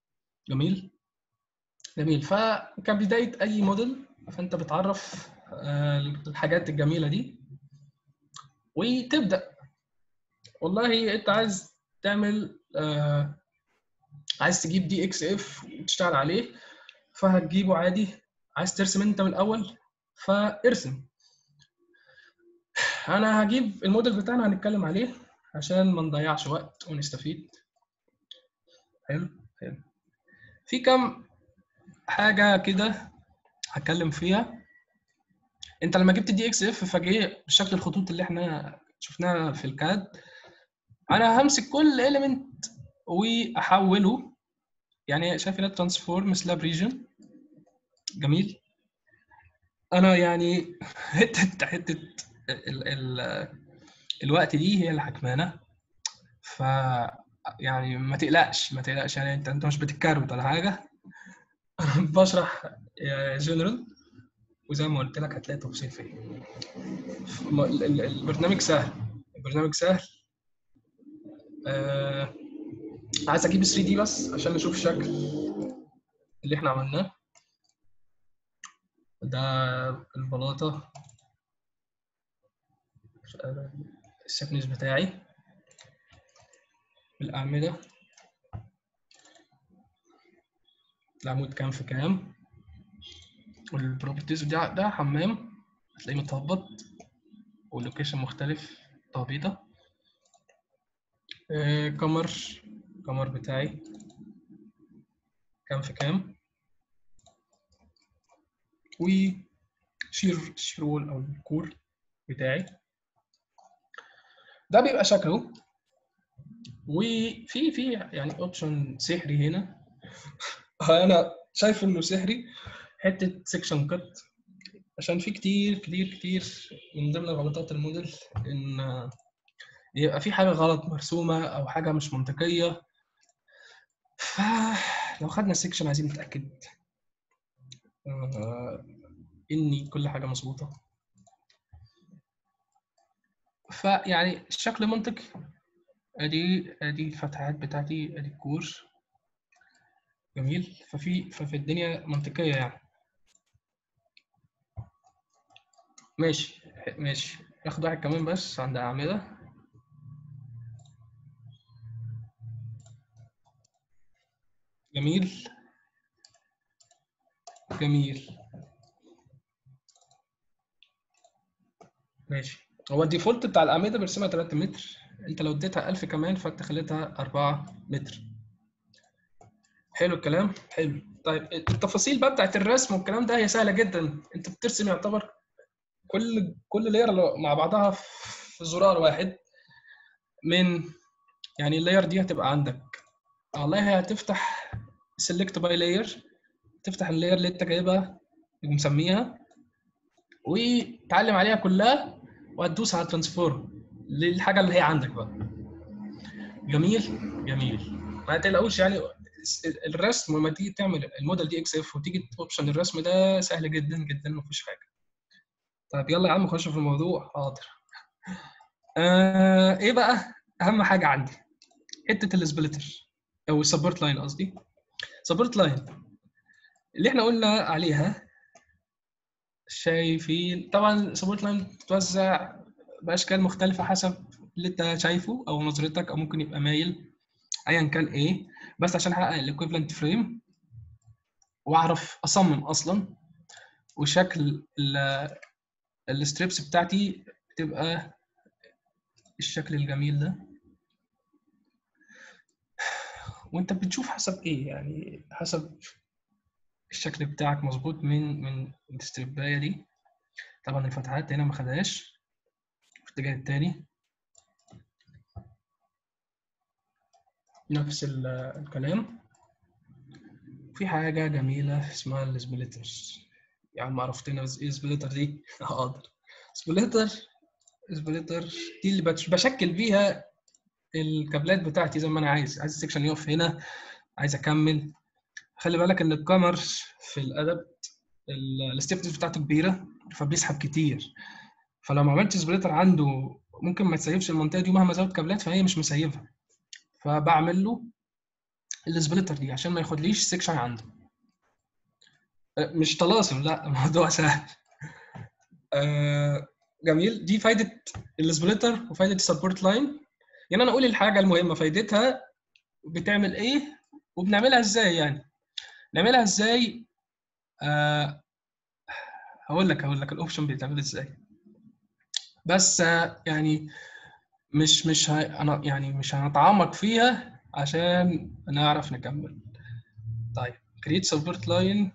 جميل جميل فكبدايه اي موديل فانت بتعرف آه، الحاجات الجميله دي وتبدا والله انت عايز تعمل آه، عايز تجيب دي اكس اف وتشتغل عليه فهتجيبه عادي عايز ترسم انت من الاول فارسم انا هجيب الموديل بتاعنا هنتكلم عليه عشان ما نضيعش وقت ونستفيد حلو حلو في كم حاجه كده هتكلم فيها انت لما جبت دي اكس اف فجاه بشكل الخطوط اللي احنا شفناها في الكاد انا همسك كل اليمنت واحوله يعني شايف هنا ترانسفورم سلاب ريجن جميل انا يعني حته حته ال ال الوقت دي هي اللي حكمانه ف يعني ما تقلقش ما تقلقش يعني انت انت مش بتتكروت ولا حاجه انا بشرح جنرال وزي ما قلت لك هتلاقي تفاصيل فيه م- ال- ال- البرنامج سهل البرنامج سهل آه عايز اجيب 3 دي بس عشان نشوف الشكل اللي احنا عملناه ده البلاطه السكنس بتاعي الأعمدة العمود كام في كام والبروبرتيز ده ده حمام هتلاقيه متهبط واللوكيشن مختلف تهبيطة آه، كمر كمر بتاعي كام في كام وشير شير وول أو الكور بتاعي ده بيبقى شكله وفي في يعني اوبشن سحري هنا انا شايف انه سحري حته سيكشن كات عشان في كتير كتير كتير من ضمن غلطات الموديل ان يبقى في حاجه غلط مرسومه او حاجه مش منطقيه فلو خدنا السيكشن عايزين نتاكد آه، ان كل حاجه مظبوطه فيعني الشكل منطقي ادي ادي الفتحات بتاعتي ادي الكور جميل ففي ففي الدنيا منطقية يعني ماشي ماشي ناخد واحد كمان بس عند أعمدة جميل جميل ماشي هو الديفولت بتاع الأعمدة بيرسمها 3 متر انت لو اديتها 1000 كمان فانت خليتها 4 متر حلو الكلام حلو طيب التفاصيل بقى بتاعت الرسم والكلام ده هي سهله جدا انت بترسم يعتبر كل كل لاير مع بعضها في زرار واحد من يعني اللاير دي هتبقى عندك والله هتفتح سيلكت باي لاير تفتح اللاير اللي انت جايبها ومسميها وتعلم عليها كلها وهتدوس على ترانسفورم للحاجه اللي هي عندك بقى جميل جميل ما تقلقوش يعني الرسم لما تيجي تعمل الموديل دي اكس اف وتيجي اوبشن الرسم ده سهل جدا جدا مفيش حاجه طيب يلا يا عم خش في الموضوع حاضر آه ايه بقى اهم حاجه عندي حته السبلتر او السبورت لاين قصدي سبورت لاين اللي احنا قلنا عليها شايفين طبعا سبورت لاين بتتوزع باشكال مختلفه حسب اللي انت شايفه او نظرتك او ممكن يبقى مايل ايا كان ايه بس عشان احقق الايكويفالنت فريم واعرف اصمم اصلا وشكل الستريبس بتاعتي بتبقى الشكل الجميل ده وانت بتشوف حسب ايه يعني حسب الشكل بتاعك مظبوط من من الستريبايه دي طبعا الفتحات هنا ما خدهاش في الاتجاه التاني نفس الكلام في حاجة جميلة اسمها السبليترز يا عم عرفتنا ايه سبليتر دي؟ حاضر سبليتر سبليتر دي اللي بشكل بيها الكابلات بتاعتي زي ما انا عايز عايز السكشن يقف هنا عايز اكمل خلي بالك ان الكامر في الادبت الستيفنس بتاعته كبيره فبيسحب كتير فلو ما عملتش سبليتر عنده ممكن ما تسيبش المنطقه دي مهما زود كابلات فهي مش مسيبها فبعمل له السبليتر دي عشان ما ياخدليش سيكشن عنده مش طلاسم لا الموضوع سهل آه جميل دي فايده السبليتر وفايده السبورت لاين يعني انا اقول الحاجه المهمه فايدتها بتعمل ايه وبنعملها ازاي يعني نعملها ازاي آه هقول لك هقول لك الاوبشن بيتعمل ازاي بس آه يعني مش مش ه... انا يعني مش هنتعمق فيها عشان نعرف نكمل طيب create support line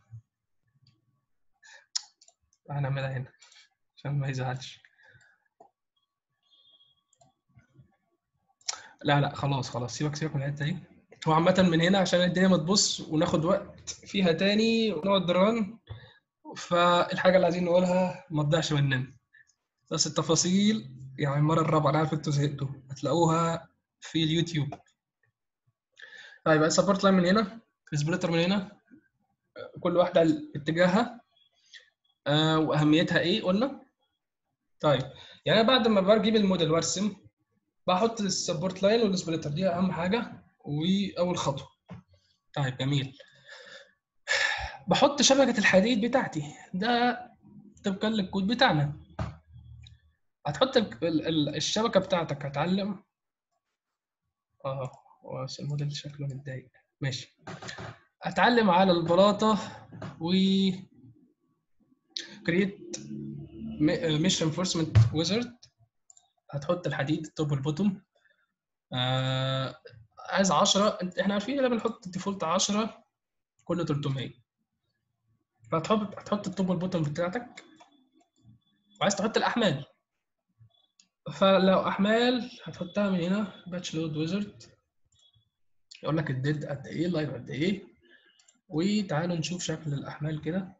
هنعملها هنا عشان ما يزعلش لا لا خلاص خلاص سيبك سيبك من الحته دي هو عامة من هنا عشان الدنيا ما تبص وناخد وقت فيها تاني ونقعد ران فالحاجة اللي عايزين نقولها ما تضيعش مننا بس التفاصيل يعني المرة الرابعة أنا عارف أنتوا زهقتوا هتلاقوها في اليوتيوب طيب السبورت لاين من هنا السبليتر من هنا كل واحدة اتجاهها آه وأهميتها إيه قلنا طيب يعني بعد ما بجيب الموديل وارسم بحط السبورت لاين والسبليتر دي اهم حاجه واول خطوه طيب جميل بحط شبكه الحديد بتاعتي ده طبقا للكود بتاعنا هتحط الشبكه بتاعتك هتعلم اه الموديل شكله متضايق ماشي هتعلم على البلاطه و create mesh reinforcement wizard هتحط الحديد التوب والبوتوم آه عايز 10 احنا عارفين ان بنحط الديفولت 10 كل 300 فهتحط هتحط التوب والبوتوم بتاعتك وعايز تحط الاحمال فلو احمال هتحطها من هنا باتش لود ويزرد يقول لك الديد قد ايه اللايف قد ايه وتعالوا نشوف شكل الاحمال كده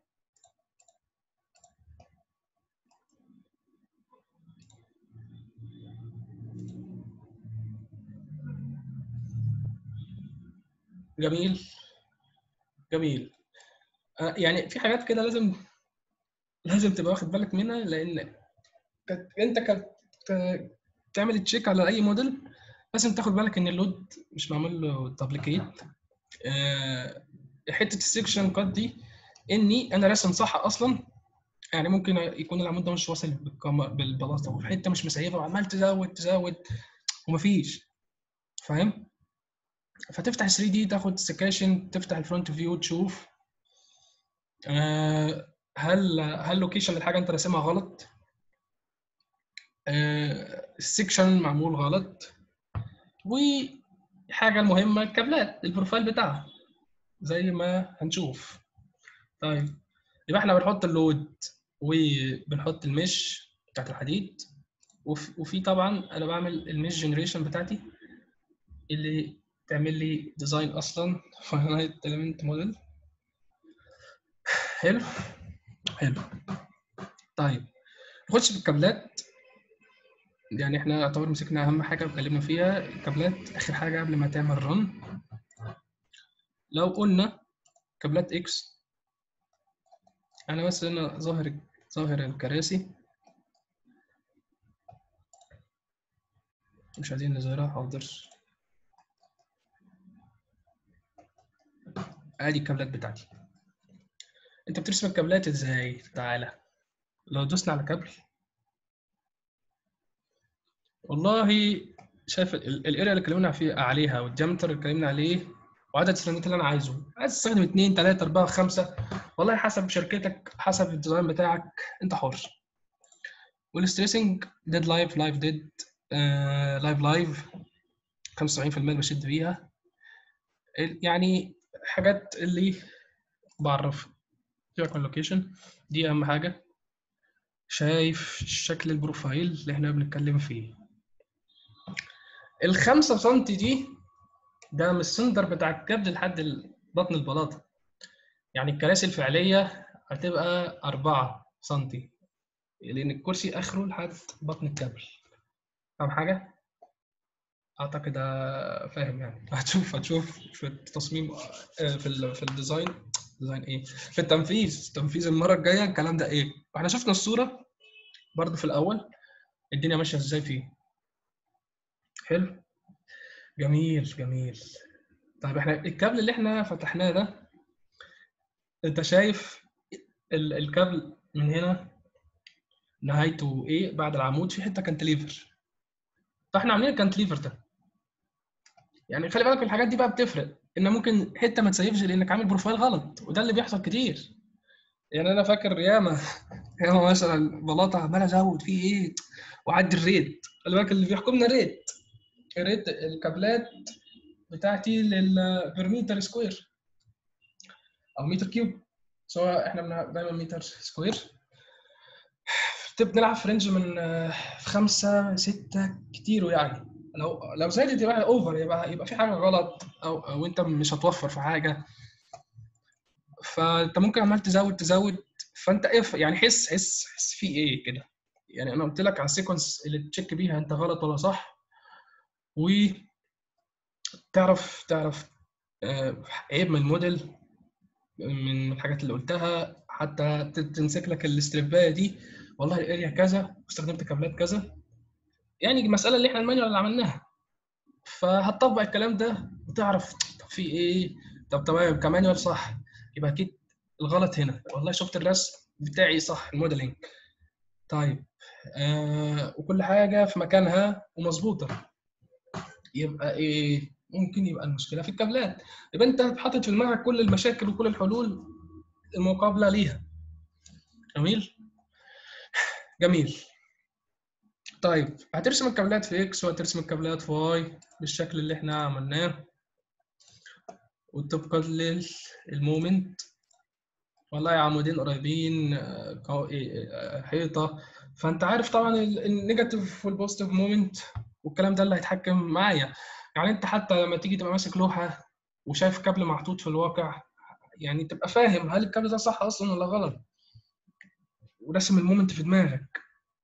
جميل جميل آه يعني في حاجات كده لازم لازم تبقى واخد بالك منها لان انت كت تعمل تشيك على اي موديل لازم تاخد بالك ان اللود مش معمول له دبليكيت آه حته السكشن كات دي اني انا راسم صح اصلا يعني ممكن يكون العمود ده مش واصل بالبلاطه وفي حته مش مسيبه وعمال تزود تزود ومفيش فاهم؟ فتفتح 3 دي تاخد سكاشن تفتح الفرونت فيو تشوف آه هل هل لوكيشن الحاجه انت راسمها غلط آه السكشن معمول غلط وحاجه المهمه الكابلات البروفايل بتاعها زي ما هنشوف طيب يبقى احنا بنحط اللود وبنحط المش بتاعت الحديد وفي طبعا انا بعمل المش جنريشن بتاعتي اللي تعمل لي ديزاين اصلا فاينايت اليمنت موديل حلو حلو طيب نخش في الكابلات يعني احنا يعتبر مسكنا اهم حاجه واتكلمنا فيها الكابلات اخر حاجه قبل ما تعمل رن لو قلنا كابلات اكس انا بس هنا ظاهر ظاهر الكراسي مش عايزين نظهرها حاضر ادي الكابلات بتاعتي انت بترسم الكابلات ازاي تعالى لو دوسنا على كابل والله شايف الاريا اللي اتكلمنا فيه عليها والديامتر اللي اتكلمنا عليه وعدد السلندات اللي انا عايزه عايز تستخدم 2 3 4 5 والله حسب شركتك حسب الديزاين بتاعك انت حر والستريسنج ديد لايف لايف ديد لايف لايف 75% بشد بيها يعني حاجات اللي بعرفها سيبك من اللوكيشن دي اهم حاجه شايف شكل البروفايل اللي احنا بنتكلم فيه الخمسة سنتي دي ده من السندر بتاع الكبد لحد بطن البلاطة يعني الكراسي الفعلية هتبقى أربعة سنتي لأن الكرسي آخره لحد بطن الكابل فاهم حاجة؟ أعتقد فاهم يعني هتشوف هتشوف في التصميم في ال في الديزاين ديزاين إيه؟ في التنفيذ تنفيذ المرة الجاية الكلام ده إيه؟ واحنا شفنا الصورة برضه في الأول الدنيا ماشية إزاي فيه حلو جميل جميل طيب احنا الكابل اللي احنا فتحناه ده انت شايف ال- الكابل من هنا نهايته ايه بعد العمود في حته كانتليفر فاحنا عاملين الكانتليفر ده يعني خلي بالك الحاجات دي بقى بتفرق ان ممكن حته ما تسيفش لانك عامل بروفايل غلط وده اللي بيحصل كتير يعني انا فاكر ياما ياما مثلا بلاطه عمال ازود فيه ايه واعدي الريت خلي بالك اللي بيحكمنا الريت الريت الكابلات بتاعتي للبرميتر سكوير او متر كيوب سواء احنا بنلعب دايما متر سكوير بنلعب في رينج من آه، في خمسة ستة كتير يعني لو لو زادت يبقى اوفر يبقى يبقى في حاجه غلط او او انت مش هتوفر في حاجه فانت ممكن عمال تزود تزود فانت اف يعني حس حس حس في ايه كده يعني انا قلت لك على السيكونس اللي تشيك بيها انت غلط ولا صح وتعرف تعرف آه، عيب من الموديل من الحاجات اللي قلتها حتى ت- تمسك لك الاستربايه دي والله الاريا كذا واستخدمت كابلات كذا يعني المساله اللي احنا المانيوال اللي عملناها فهتطبق الكلام ده وتعرف طب في ايه طب تمام كمانيوال صح يبقى اكيد الغلط هنا والله شفت الرسم بتاعي صح الموديلنج طيب آه وكل حاجه في مكانها ومظبوطه يبقى ايه ممكن يبقى المشكله في الكابلات يبقى انت حاطط في دماغك كل المشاكل وكل الحلول المقابله ليها جميل جميل طيب هترسم الكابلات في اكس وهترسم الكابلات في واي بالشكل اللي احنا عملناه وطبقا للمومنت والله عمودين قريبين آه، قو- إيه، آه، حيطه فانت عارف طبعا ال- النيجاتيف والبوزيتيف مومنت والكلام ده اللي هيتحكم معايا يعني انت حتى لما تيجي تبقى ماسك لوحه وشايف كابل محطوط في الواقع يعني تبقى فاهم هل الكابل ده صح اصلا ولا غلط ورسم المومنت في دماغك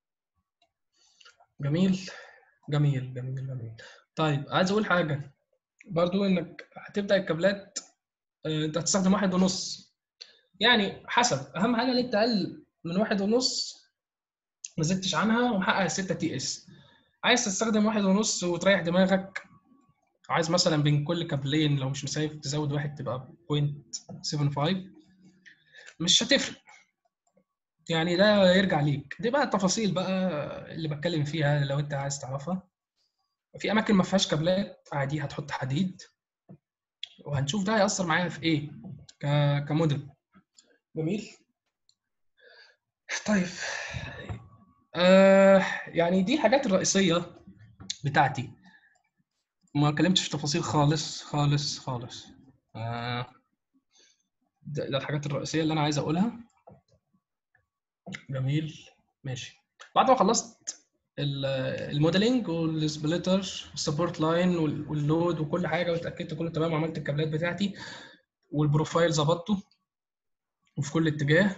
جميل جميل جميل جميل طيب عايز اقول حاجه برضو انك هتبدا الكابلات آه، انت هتستخدم واحد ونص يعني حسب اهم حاجه ان انت اقل من واحد ونص ما زدتش عنها ومحقق الستة تي اس عايز تستخدم واحد ونص وتريح دماغك عايز مثلا بين كل كابلين لو مش مسايف تزود واحد تبقى 0.75 مش هتفرق يعني ده يرجع ليك دي بقى التفاصيل بقى اللي بتكلم فيها لو انت عايز تعرفها في اماكن ما فيهاش كابلات عادي هتحط حديد وهنشوف ده هيأثر معايا في ايه ك- كموديل جميل طيب آه يعني دي الحاجات الرئيسية بتاعتي ما اتكلمتش في تفاصيل خالص خالص خالص آه ده, ده الحاجات الرئيسية اللي أنا عايز أقولها جميل ماشي بعد ما خلصت ال- الموديلنج والسبليتر والسبورت لاين وال- واللود وكل حاجة واتأكدت كله تمام وعملت الكابلات بتاعتي والبروفايل ظبطته وفي كل اتجاه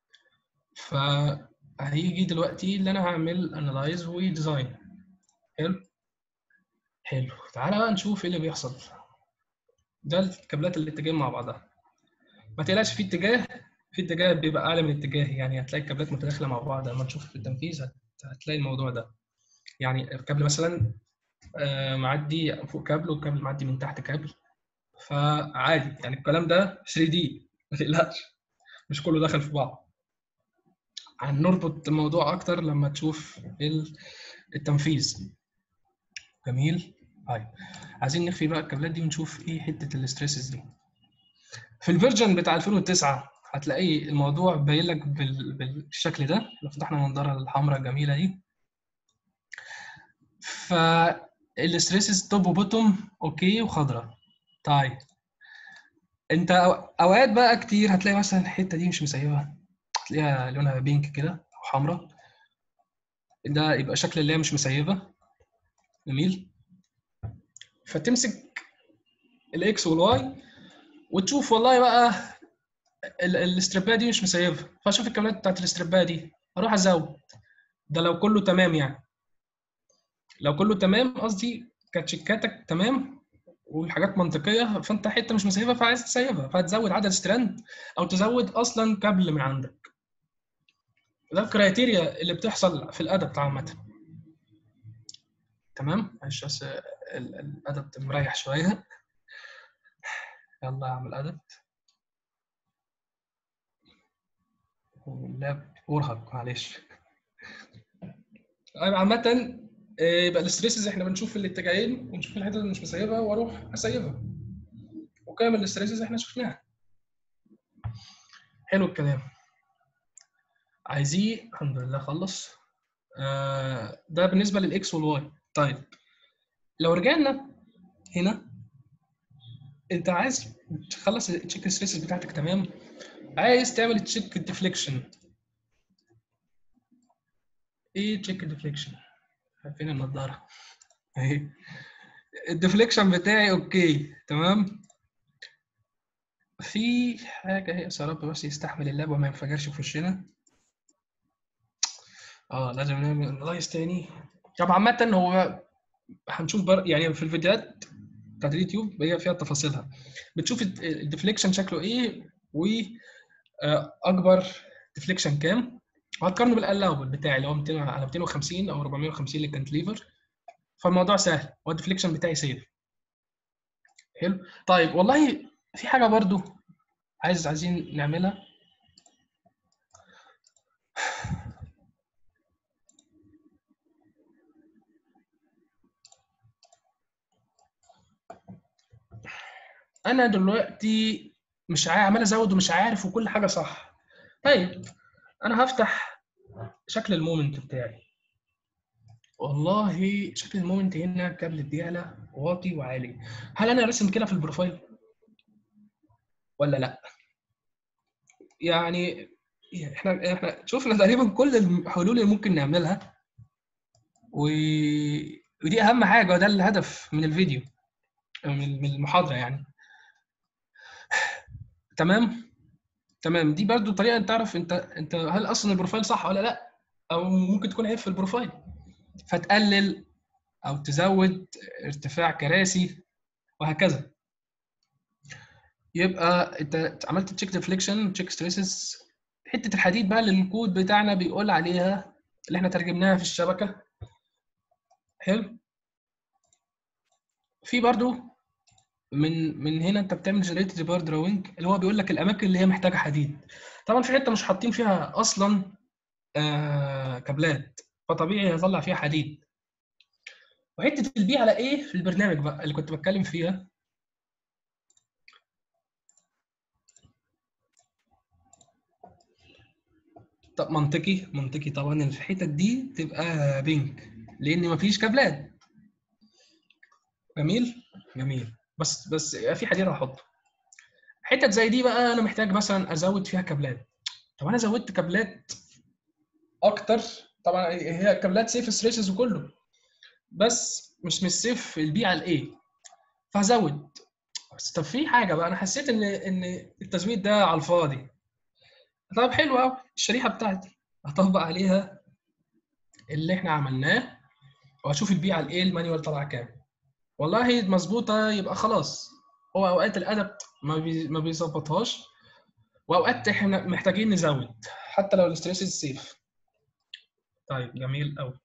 فهيجي دلوقتي اللي انا هعمل انالايز وديزاين حلو حلو تعالى بقى نشوف ايه اللي بيحصل ده الكابلات اللي اتجاهين مع بعضها ما تقلقش في اتجاه في اتجاه بيبقى اعلى من اتجاه يعني هتلاقي الكابلات متداخله مع بعض لما تشوف في التنفيذ هت- هتلاقي الموضوع ده يعني الكابل مثلا آه، معدي فوق كابل والكابل معدي من تحت كابل فعادي يعني الكلام ده 3 دي ما تقلقش مش كله داخل في بعض هنربط الموضوع اكتر لما تشوف ال- التنفيذ جميل طيب عايزين نخفي بقى الكابلات دي ونشوف ايه حته الاستريسز دي في الفيرجن بتاع 2009 هتلاقي الموضوع باين لك بال- بالشكل ده لو فتحنا النضاره الحمراء الجميله دي فالاستريسز توب وبوتوم اوكي وخضراء طيب انت أو- اوقات بقى كتير هتلاقي مثلا الحته دي مش مسيبه تلاقيها لونها بينك كده او حمراء ده يبقى شكل اللي هي مش مسيبه جميل فتمسك الاكس والواي وتشوف والله بقى ال- الاستربايه دي مش مسيبه فاشوف الكابلات بتاعت الاستربايه دي اروح ازود ده لو كله تمام يعني لو كله تمام قصدي كاتشيكاتك تمام والحاجات منطقيه فانت حته مش مسيبها فعايز تسيبها فهتزود عدد ستراند او تزود اصلا كابل من عندك ده الكرايتيريا اللي بتحصل في الادب عامه تمام معلش بس ال- ال- الادب مريح شويه يلا اعمل ادت اللاب مرهق معلش طيب عامة يبقى الاستريسز احنا بنشوف الاتجاهين ونشوف الحتت اللي مش مسيبها واروح اسيبها وقيم الاستريسز احنا شفناها حلو الكلام عايزيه الحمد لله خلص آه ده بالنسبه للاكس والواي طيب لو رجعنا هنا انت عايز تخلص التشيك ستريسز بتاعتك تمام عايز تعمل تشيك ديفليكشن ايه تشيك ديفليكشن فين النضاره اهي الديفليكشن بتاعي اوكي تمام في حاجه هي يا رب بس يستحمل اللاب وما ينفجرش في وشنا اه لازم نعمل انلايز تاني طب عامة هو هنشوف بر... يعني في الفيديوهات بتاعت اليوتيوب هي فيها تفاصيلها بتشوف الديفليكشن شكله ايه واكبر ديفليكشن كام وهتقارنه بالالاوبل بتاعي اللي هو 200 على 250 او 450 للكانتليفر فالموضوع سهل هو الديفليكشن بتاعي سيف حلو طيب والله في حاجه برضو عايز عايزين نعملها انا دلوقتي مش عمال ازود ومش عارف وكل حاجه صح طيب انا هفتح شكل المومنت بتاعي والله شكل المومنت هنا كابل بيعلى واطي وعالي هل انا راسم كده في البروفايل ولا لا يعني احنا احنا شفنا تقريبا كل الحلول اللي ممكن نعملها و... ودي اهم حاجه وده الهدف من الفيديو من المحاضره يعني تمام تمام دي برضو طريقه تعرف انت انت هل اصلا البروفايل صح ولا لا او ممكن تكون عيب في البروفايل فتقلل او تزود ارتفاع كراسي وهكذا يبقى انت عملت تشيك ديفليكشن تشيك ستريسز حته الحديد بقى اللي الكود بتاعنا بيقول عليها اللي احنا ترجمناها في الشبكه حلو في برضو من من هنا انت بتعمل جنريتد بار دراوينج اللي هو بيقول لك الاماكن اللي هي محتاجه حديد طبعا في حته مش حاطين فيها اصلا آه كابلات فطبيعي هيطلع فيها حديد وحته البي على ايه في البرنامج بقى اللي كنت بتكلم فيها طب منطقي منطقي طبعا الحتت دي تبقى بينك لان مفيش كابلات جميل جميل بس بس في حديد هحطه حتت زي دي بقى انا محتاج مثلا ازود فيها كابلات طب انا زودت كابلات اكتر طبعا هي كابلات سيف ستريسز وكله بس مش مش سيف البي على الايه فهزود بس طب في حاجه بقى انا حسيت ان ان التزويد ده على الفاضي طب حلو قوي الشريحه بتاعتي هطبق عليها اللي احنا عملناه واشوف البي على الايه المانيوال طلع كام والله مظبوطه يبقى خلاص هو اوقات الادب ما بي ما بيظبطهاش واوقات احنا محتاجين نزود حتى لو الاستريس سيف طيب جميل قوي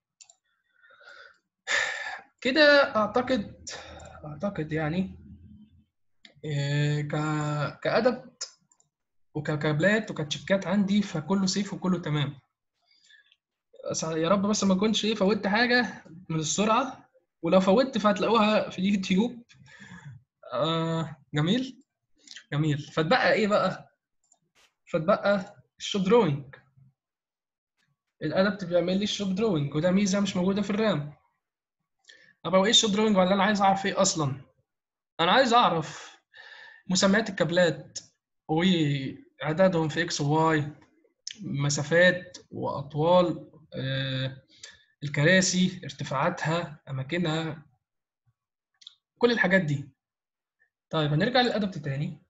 كده اعتقد اعتقد يعني إيه ك كادب وككابلات وكتشيكات عندي فكله سيف وكله تمام يا رب بس ما اكونش ايه فوتت حاجه من السرعه ولو فوتت فهتلاقوها في اليوتيوب آه جميل جميل فتبقى ايه بقى فتبقى الشوب دروينج الادبت بيعمل لي الشوب دروينج وده ميزه مش موجوده في الرام طب هو ايه الشوب دروينج ولا انا عايز اعرف ايه اصلا انا عايز اعرف مسميات الكابلات وعددهم في اكس وواي مسافات واطوال آه الكراسي ارتفاعاتها اماكنها كل الحاجات دي طيب هنرجع للادبت تاني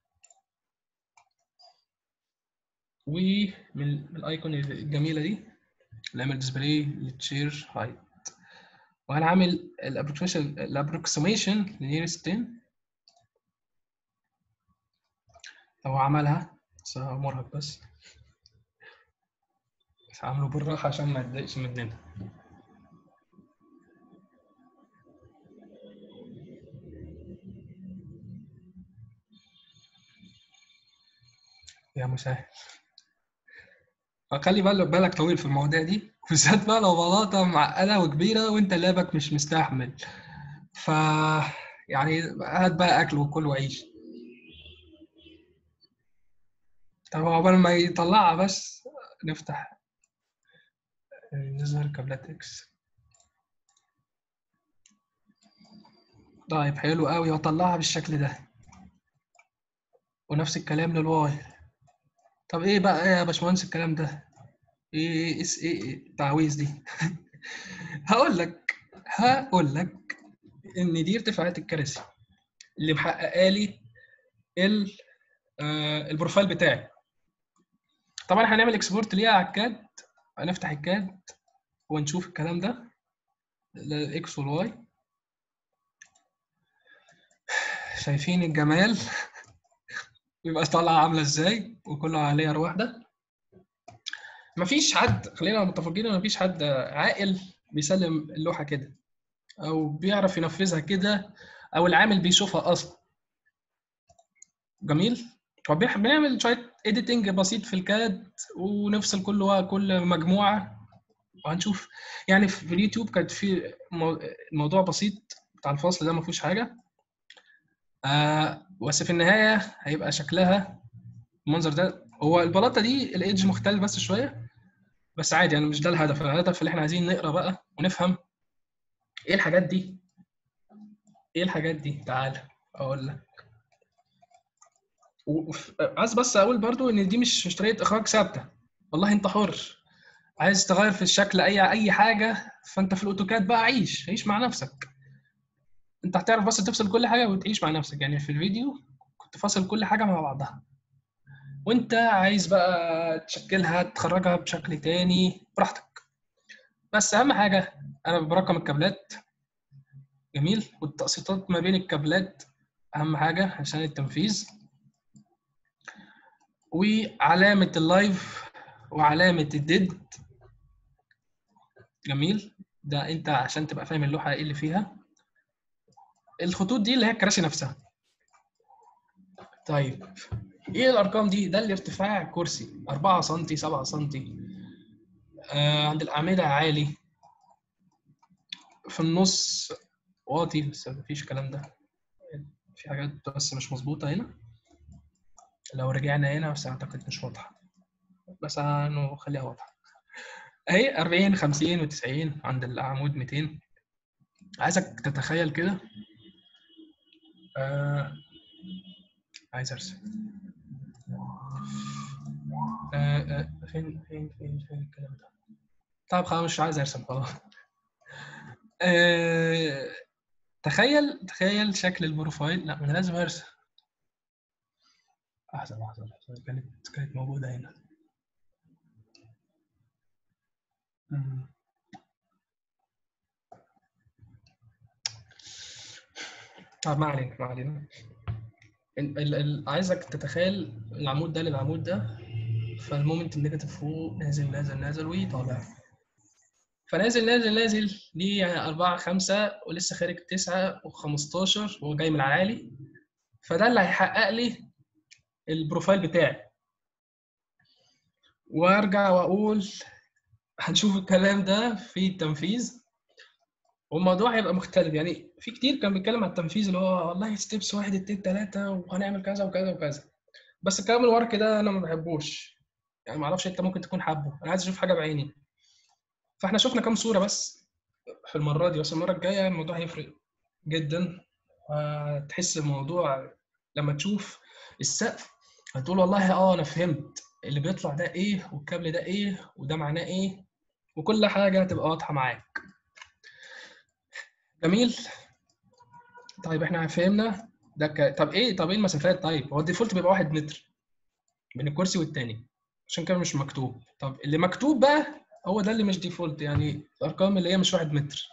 ومن الايكون الجميله دي نعمل ديسبلاي للتشير هايت وهنعمل الابروكسيميشن الابروكسيميشن لنيرست 10 هو عملها بس هو مرهق بس بس عامله بالراحه عشان ما يتضايقش مننا مسهل فخلي بالك بالك طويل في المواضيع دي بالذات بقى لو بلاطه معقده وكبيره وانت لابك مش مستحمل ف يعني هات بقى اكل وكل وعيش طب عقبال ما يطلعها بس نفتح نظهر كابلات اكس طيب حلو قوي واطلعها بالشكل ده ونفس الكلام للواي طب ايه بقى ايه يا باشمهندس الكلام ده ايه ايه ايه, إيه, إيه التعويذ دي هقول لك هقول لك ان دي ارتفاعات الكراسي اللي محققه لي ال آه البروفايل بتاعي طبعا هنعمل اكسبورت ليها على الكاد هنفتح الكاد ونشوف الكلام ده الاكس والواي شايفين الجمال بيبقى طالعه عامله ازاي وكله على لير واحده مفيش حد خلينا متفقين ان مفيش حد عاقل بيسلم اللوحه كده او بيعرف ينفذها كده او العامل بيشوفها اصلا جميل هو بنعمل شويه اديتنج بسيط في الكاد ونفصل كل كل مجموعه وهنشوف يعني في اليوتيوب كانت في موضوع بسيط بتاع الفصل ده ما فيهوش حاجه آه بس في النهايه هيبقى شكلها المنظر ده هو البلاطه دي الايدج مختلف بس شويه بس عادي يعني مش ده الهدف الهدف اللي احنا عايزين نقرا بقى ونفهم ايه الحاجات دي ايه الحاجات دي تعال اقول لك عايز بس اقول برضو ان دي مش مش طريقه اخراج ثابته والله انت حر عايز تغير في الشكل اي اي حاجه فانت في الاوتوكاد بقى عيش عيش مع نفسك انت هتعرف بس تفصل كل حاجه وتعيش مع نفسك يعني في الفيديو كنت فاصل كل حاجه مع بعضها وانت عايز بقى تشكلها تخرجها بشكل تاني براحتك بس اهم حاجه انا برقم الكابلات جميل والتقسيطات ما بين الكابلات اهم حاجه عشان التنفيذ وعلامه اللايف وعلامه الديد جميل ده انت عشان تبقى فاهم اللوحه ايه اللي فيها الخطوط دي اللي هي الكراسي نفسها طيب ايه الارقام دي ده الارتفاع كرسي 4 سم 7 سم آه عند الاعمده عالي في النص واطي بس مفيش الكلام ده في حاجات بس مش مظبوطه هنا لو رجعنا هنا بس اعتقد مش واضحه بس هنخليها واضحه اهي 40 50 و90 عند العمود 200 عايزك تتخيل كده آه عايز ارسم آه آه فين فين فين فين الكلام ده طب خلاص مش عايز ارسم خلاص آه تخيل تخيل شكل البروفايل لا انا لازم ارسم لحظه لحظه لحظه كانت كانت موجوده هنا طب ما علينا ما علينا ال ال عايزك تتخيل العمود ده للعمود ده فالمومنت النيجاتيف فوق نازل نازل نازل وطالع فنازل نازل نازل دي يعني 4 5 ولسه خارج 9 و15 وهو جاي من العالي فده اللي هيحقق لي البروفايل بتاعي وارجع واقول هنشوف الكلام ده في التنفيذ والموضوع هيبقى مختلف يعني في كتير كان بيتكلم على التنفيذ اللي هو والله ستيبس واحد اتنين تلاته وهنعمل كذا وكذا وكذا بس الكلام الورقي ده انا ما بحبوش يعني ما اعرفش انت ممكن تكون حابه انا عايز اشوف حاجه بعيني فاحنا شفنا كام صوره بس في المره دي بس المره الجايه الموضوع هيفرق جدا هتحس الموضوع لما تشوف السقف هتقول والله اه انا فهمت اللي بيطلع ده ايه والكابل ده ايه وده معناه ايه وكل حاجه هتبقى واضحه معاك جميل طيب احنا فهمنا ده ك... طب ايه طب ايه المسافات طيب هو الديفولت بيبقى واحد متر بين الكرسي والتاني عشان كده مش مكتوب طب اللي مكتوب بقى هو ده اللي مش ديفولت يعني الارقام اللي هي مش واحد متر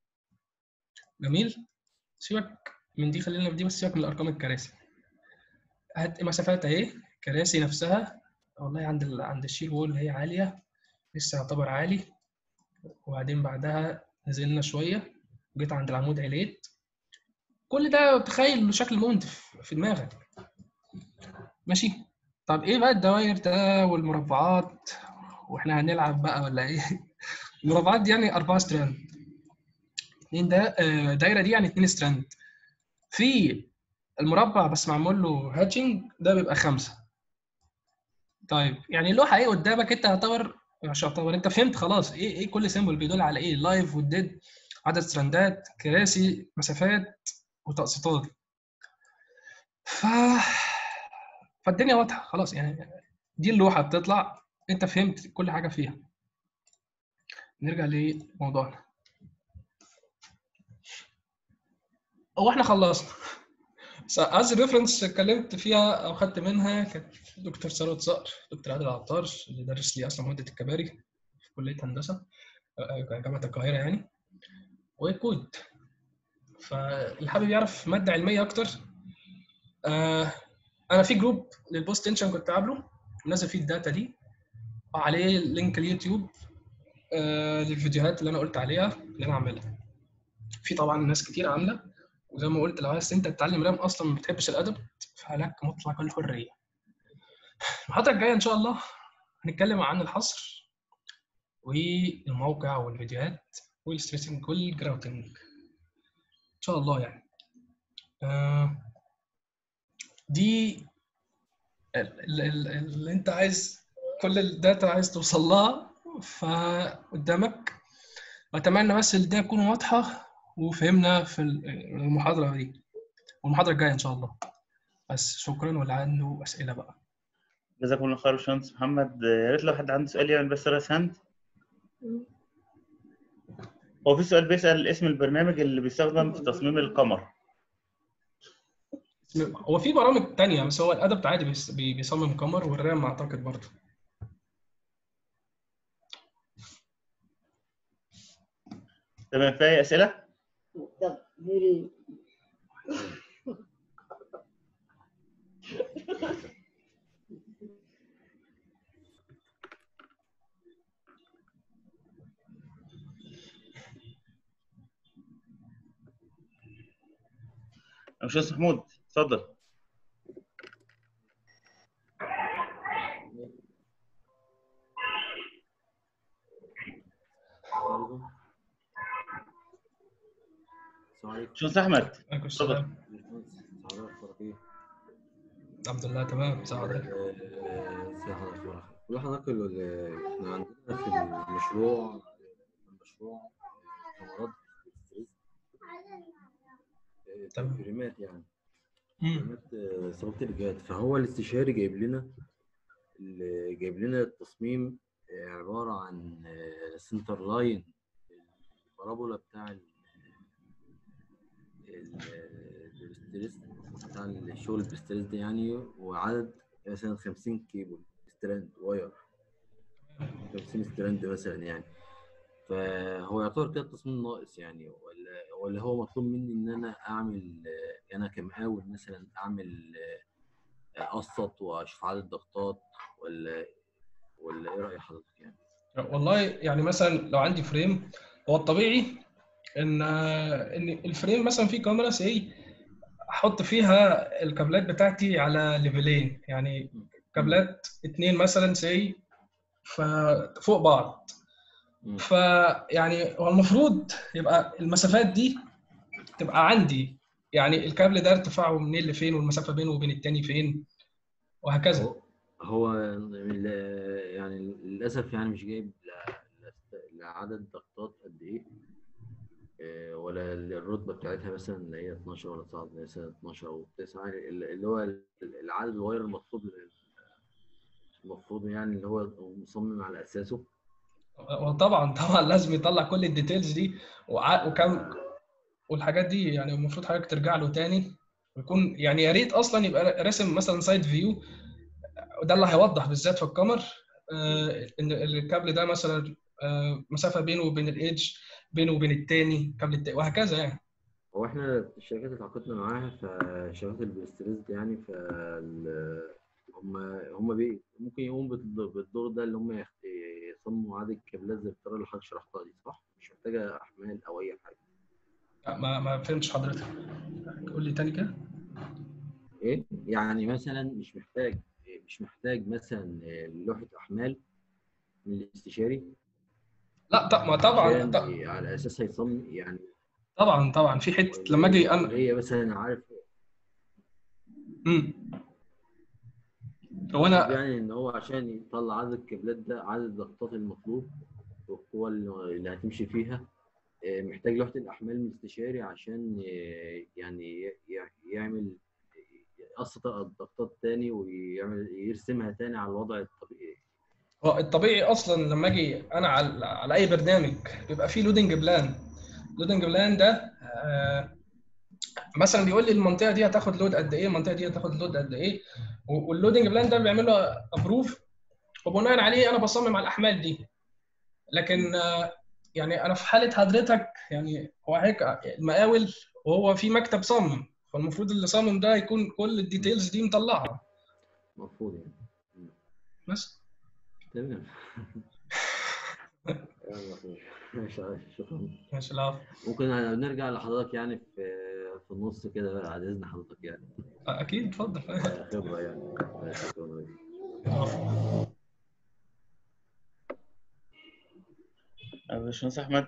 جميل سيبك من دي خلينا في دي بس سيبك من الارقام الكراسي هات مسافات اهي كراسي نفسها والله عند ال... عند الشيل وول هي عاليه لسه يعتبر عالي وبعدين بعدها نزلنا شويه جيت عند العمود عليت كل ده تخيل انه شكل منتف في دماغك ماشي طب ايه بقى الدوائر ده والمربعات واحنا هنلعب بقى ولا ايه المربعات دي يعني أربعة ستراند اتنين ده آه، دايرة دي يعني اتنين ستراند في المربع بس معمول له هاتشنج ده بيبقى خمسة طيب يعني اللوحة ايه قدامك انت يعتبر مش يعتبر انت فهمت خلاص ايه ايه كل سيمبل بيدل على ايه اللايف والديد عدد ستراندات كراسي مسافات وتقسيطات ف فالدنيا واضحه خلاص يعني دي اللوحه بتطلع انت فهمت كل حاجه فيها نرجع لموضوعنا هو احنا خلصنا از ريفرنس اتكلمت فيها او خدت منها كانت دكتور ثروت صقر دكتور عادل عطار اللي درس لي اصلا ماده الكباري في كليه هندسه آه، جامعه القاهره يعني وكود فاللي حابب يعرف ماده علميه اكتر آه انا في جروب للبوست تنشن كنت عامله نازل فيه الداتا دي وعليه لينك اليوتيوب آه للفيديوهات اللي انا قلت عليها اللي انا عاملها في طبعا ناس كتير عامله وزي ما قلت لو عايز انت تتعلم رام اصلا ما بتحبش الادب فلك مطلق الحريه المحاضره الجايه ان شاء الله هنتكلم عن الحصر والموقع والفيديوهات والستريسنج والجراوتنج ان شاء الله يعني آه دي اللي انت عايز كل الداتا عايز توصل لها فقدامك واتمنى بس الدنيا تكون واضحه وفهمنا في المحاضره دي والمحاضره الجايه ان شاء الله بس شكرا واللي عنده اسئله بقى جزاكم الله خير باشمهندس محمد يا ريت لو حد عنده سؤال يعني بس راس هاند هو في سؤال بيسأل اسم البرنامج اللي بيستخدم في تصميم القمر هو في برامج تانية بس هو الادبت عادي بيس- بي- بيصمم قمر والرام اعتقد برضه تمام في أي أسئلة؟ طب دي باشمهندس محمود اتفضل السلام عليكم باشمهندس أحمد عليكم السلام حضرتك اخبارك ايه؟ الحمد لله تمام سعد آه، ازي حضرتك اخبارك؟ والله حضرتك ال- ال- احنا عندنا في المشروع المشروع كاميرات ستريس تمام. تمريمات يعني مم. تمريمات آه، صوت الجهات فهو الاستشاري جايب لنا اللي جايب لنا التصميم آه، عبارة عن سنتر لاين البارابولا بتاع ال- ال- الستريس بتاع الشغل بالستريس ده يعني وعدد مثلا 50 كيبل ستراند واير 50 ستراند مثلا يعني فهو يعتبر كده التصميم ناقص يعني ولا ولا هو مطلوب مني ان انا اعمل آه، انا كمقاول مثلا اعمل آه، اقسط واشوف عدد الضغطات ولا ولا ايه راي حضرتك يعني؟ والله يعني مثلا لو عندي فريم هو الطبيعي ان ان الفريم مثلا فيه كاميرا سي احط فيها الكابلات بتاعتي على ليفلين يعني كابلات اتنين مثلا سي فوق بعض مم. فيعني هو المفروض يبقى المسافات دي تبقى عندي يعني الكابل ده ارتفاعه منين لفين والمسافه بينه وبين التاني فين وهكذا هو هو ال- يعني للاسف يعني مش جايب لا- لا- لعدد ضغطات قد ايه آه، ولا الرتبه بتاعتها مثلا اللي هي 12 ولا 9 مثلا 12 او 9 اللي هو العدد الواير المطلوب لل- المفروض يعني اللي هو مصمم على اساسه وطبعا طبعا لازم يطلع كل الديتيلز دي وع- وكم والحاجات دي يعني المفروض حضرتك ترجع له تاني ويكون يعني يا ريت اصلا يبقى راسم مثلا سايد فيو وده اللي هيوضح بالذات في الكاميرا آه، ان الكابل ده مثلا آه، مسافه بينه وبين الايدج بينه وبين التاني كابل التاني وهكذا يعني هو احنا الشركات اللي اتعاقدنا معاها فشركات البرستريس دي يعني ف هم هم بي ممكن يقوموا بالد- بالدور ده اللي هم يخ- يصمموا عدد الكابلات زي الطريقه اللي حضرتك شرحتها دي صح؟ مش محتاجه احمال او اي حاجه ما ما فهمتش حضرتك قول لي تاني كده ايه؟ يعني مثلا مش محتاج مش محتاج مثلا آه، لوحه احمال من الاستشاري لا طب ما طبعا عشان ط- على اساسها يصمم يعني طبعا طبعا في حته لما اجي انا هي مثلا عارف مم. هو انا يعني ان هو عشان يطلع عدد الكابلات ده عدد الضغطات المطلوب والقوة اللي اللي هتمشي فيها آه، محتاج لوحة الأحمال من الاستشاري عشان آه، يعني ي- ي- يعمل يقسط الضغطات تاني ويعمل يرسمها تاني على الوضع الطبيعي هو الطبيعي اصلا لما اجي انا على على اي برنامج بيبقى فيه لودنج بلان لودنج بلان ده آه، مثلا بيقول لي المنطقه دي هتاخد لود قد ايه المنطقه دي هتاخد لود قد ايه واللودنج بلان ده بيعمل له ابروف وبناء عليه انا بصمم على الاحمال دي لكن آه، يعني انا في حاله حضرتك يعني هو هيك المقاول وهو في مكتب صمم فالمفروض اللي صمم ده يكون كل الديتيلز دي مطلعها المفروض يعني بس تمام يلا خير. ماشي شكرا ماشي العفو ممكن نرجع لحضرتك يعني في في النص كده بقى بعد اذن حضرتك يعني اكيد اتفضل خبره يعني شكرا آه، باشمهندس احمد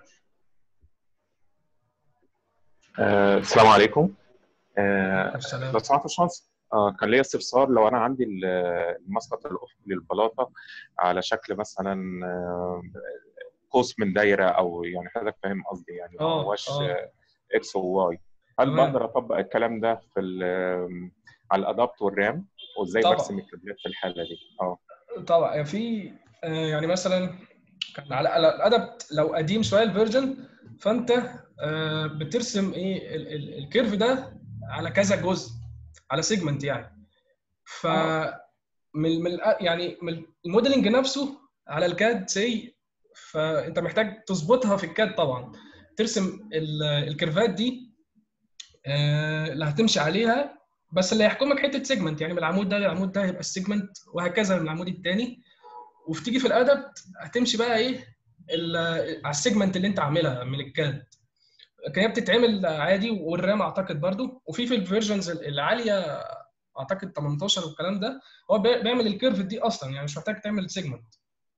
آه، السلام عليكم آه، السلام لو سمحت يا باشمهندس آه، كان ليا استفسار لو انا عندي ال- المسقط الافقي للبلاطه على شكل مثلا آه، قوس من دايره او يعني حضرتك فاهم قصدي يعني ما آه، هوش آه. آه، اكس وواي هل تمام. بقدر اطبق الكلام ده في ال- على الادابت والرام وازاي طبعا. برسم الكابلات في الحاله دي اه طبعا في آه، يعني مثلا كان على على الادب لو قديم شويه الفيرجن فانت آه، بترسم ايه ال- ال- الكيرف ده على كذا جزء على سيجمنت يعني ف من من الأ- يعني من الموديلنج نفسه على الكاد سي فانت محتاج تظبطها في الكاد طبعا ترسم ال- الكيرفات دي آه، اللي هتمشي عليها بس اللي هيحكمك حته سيجمنت يعني من العمود ده للعمود ده هيبقى السيجمنت وهكذا من العمود الثاني وبتيجي في الادب هتمشي بقى ايه ال- على السيجمنت اللي انت عاملها من الكاد لكن هي بتتعمل عادي والرام اعتقد برضو وفي في الفيرجنز العاليه اعتقد 18 والكلام ده هو بي- بيعمل الكيرف دي اصلا يعني مش محتاج تعمل سيجمنت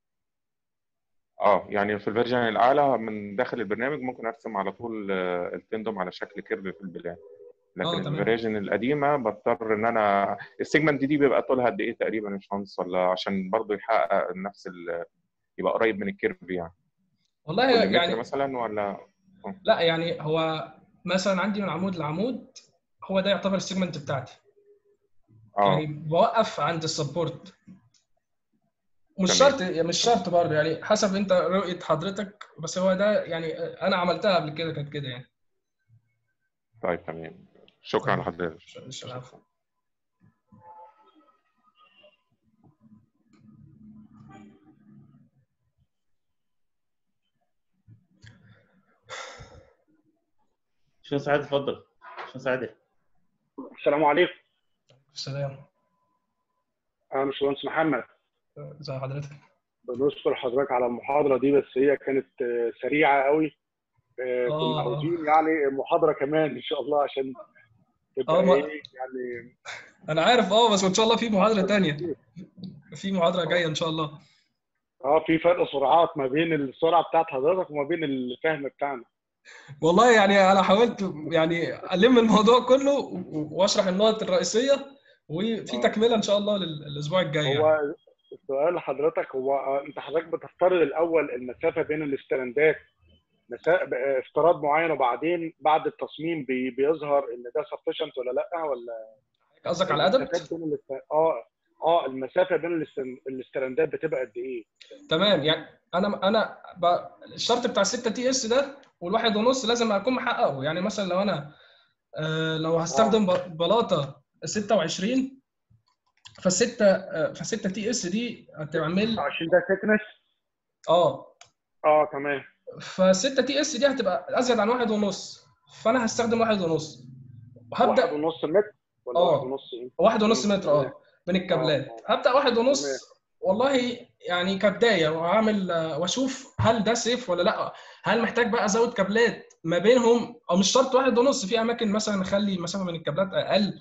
اه يعني في الفيرجن الاعلى من داخل البرنامج ممكن ارسم على طول آه، التندوم على شكل كيرف في البلان آه، لكن تمام. الفيرجن القديمه بضطر ان انا السيجمنت دي بيبقى طولها قد ايه تقريبا يا باشمهندس ولا عشان برضه يحقق نفس ال... يبقى قريب من الكيرف يعني والله كل متر يعني مثلا ولا لا يعني هو مثلا عندي من عمود لعمود هو ده يعتبر السيجمنت بتاعتي اه يعني بوقف عند السبورت مش تمام. شرط مش شرط برضه يعني حسب انت رؤيه حضرتك بس هو ده يعني انا عملتها قبل كده كانت كده يعني طيب تمام شكرا تمام. لحضرتك مش- مش العفو باشمهندس عادل اتفضل باشمهندس عادل السلام عليكم السلام انا باشمهندس محمد ازي حضرتك بنشكر حضرتك على المحاضره دي بس هي كانت آه، سريعه قوي آه، آه. كنا عاوزين يعني محاضره كمان ان شاء الله عشان تبقى آه، ما- ايه يعني انا عارف اه بس ان شاء الله في محاضره تانية في محاضره جايه ان شاء الله اه في فرق سرعات ما بين السرعه بتاعت حضرتك وما بين الفهم بتاعنا والله يعني انا حاولت يعني الم الموضوع كله و- واشرح النقط الرئيسيه وفي آه. تكمله ان شاء الله لل- الاسبوع الجاي يعني. هو السؤال لحضرتك هو آه، انت حضرتك بتفترض الاول المسافه بين الاسترندات مسا... ب- افتراض معين وبعدين بعد التصميم بي... بيظهر ان ده سفشنت ولا لا ولا قصدك على الادب المسافات بين الاست... اه اه المسافه بين الاست... الاسترندات بتبقى قد ايه؟ تمام يعني انا انا ب... الشرط بتاع 6 تي اس ده والواحد ونص لازم اكون محققه يعني مثلا لو انا آه لو هستخدم ب- بلاطه 26 فالستة آه، فالستة تي اس دي هتعمل 20 ده ثيكنس اه اه تمام فالستة تي اس دي هتبقى ازيد عن واحد ونص فانا هستخدم واحد ونص واحد وهبدا ونص متر ولا آه. واحد ونص ايه؟ واحد ونص متر اه بين الكابلات آه، هبدا واحد تمام. ونص والله يعني كبدايه وهعمل آه، واشوف هل ده سيف ولا لا هل محتاج بقى ازود كابلات ما بينهم او مش شرط واحد ونص في اماكن مثلا اخلي المسافه بين الكابلات اقل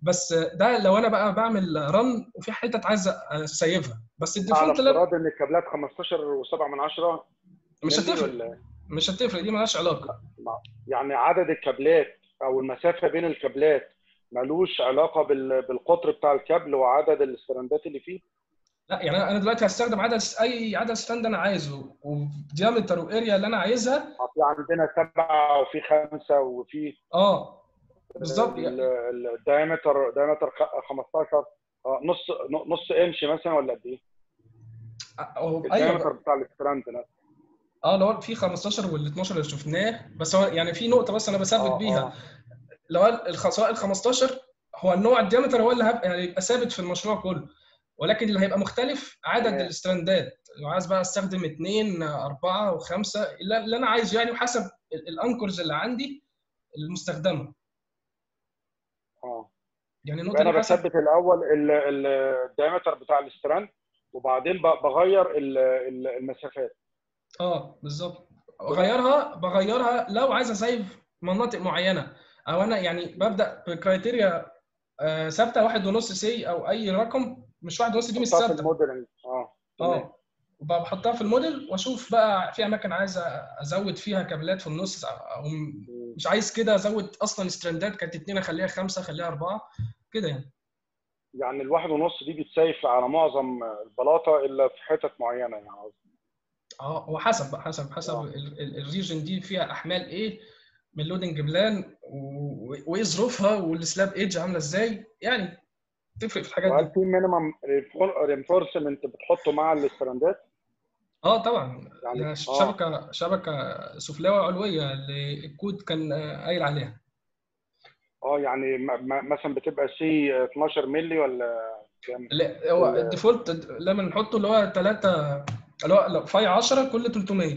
بس ده لو انا بقى بعمل رن وفي حتت عايز اسيفها بس على الديفولت اللي أنا- افتراض ان الكابلات 15 و7 من 10 مش ملي هتفرق ولا مش هتفرق دي مالهاش علاقه يعني عدد الكابلات او المسافه بين الكابلات ملوش علاقه بال- بالقطر بتاع الكابل وعدد الاستراندات اللي فيه لا يعني انا أنا دلوقتي هستخدم عدد اي عدد ستاند انا عايزه وديامتر واريا اللي انا عايزها في عندنا سبعه وفي خمسه وفي اه بالظبط يعني الدايمتر دايمتر 15 آه، نص نص انش مثلا ولا قد ايه؟ هو الدايمتر ايوه بتاع الاستراند نفسه اه لو في 15 وال 12 اللي شفناه بس هو يعني في نقطه بس انا بثبت آه، بيها آه. لو الخ- سواء ال 15 هو النوع الديامتر هو اللي هيبقى يعني يبقى ثابت في المشروع كله ولكن اللي هيبقى مختلف عدد تمام. الاستراندات لو عايز بقى استخدم اثنين اربعه وخمسه اللي اللي انا عايزه يعني وحسب ال- الانكرز اللي عندي المستخدمه اه يعني يبقى النقطه انا دي حسب بثبت الاول ال- ال- الدايمتر بتاع الاستراند وبعدين ب- بغير ال- ال- المسافات اه بالظبط بغيرها بغيرها لو عايز اسيف مناطق معينه او انا يعني ببدا بكرايتيريا آه، ثابته واحد ونص سي او اي رقم مش واحد ونص دي مش حطها في ثابته الموديلنج اه تمام. اه بحطها في الموديل واشوف بقى في اماكن عايز ازود فيها كابلات في النص او مم. مش عايز كده ازود اصلا ستراندات كانت اتنين اخليها خمسه اخليها اربعه كده يعني يعني الواحد ونص دي بتسيف على معظم البلاطه الا في حتت معينه يعني قصدي. اه هو حسب بقى حسب حسب آه. ال- ال- الريجن دي فيها احمال ايه من لودنج بلان و- وايه ظروفها والسلاب ايدج عامله ازاي يعني تفرق في الحاجات وهل دي في مينيمم رينفورسمنت بتحطه مع الاستراندات؟ اه طبعا يعني- ده آه. شبكه شبكه سفليه وعلويه اللي الكود كان آه، قايل عليها اه يعني م- م- مثلا بتبقى سي 12 مللي ولا كام؟ لا هو ال- الديفولت لما نحطه اللي هو 3 اللي هو لو فاي 10 كل 300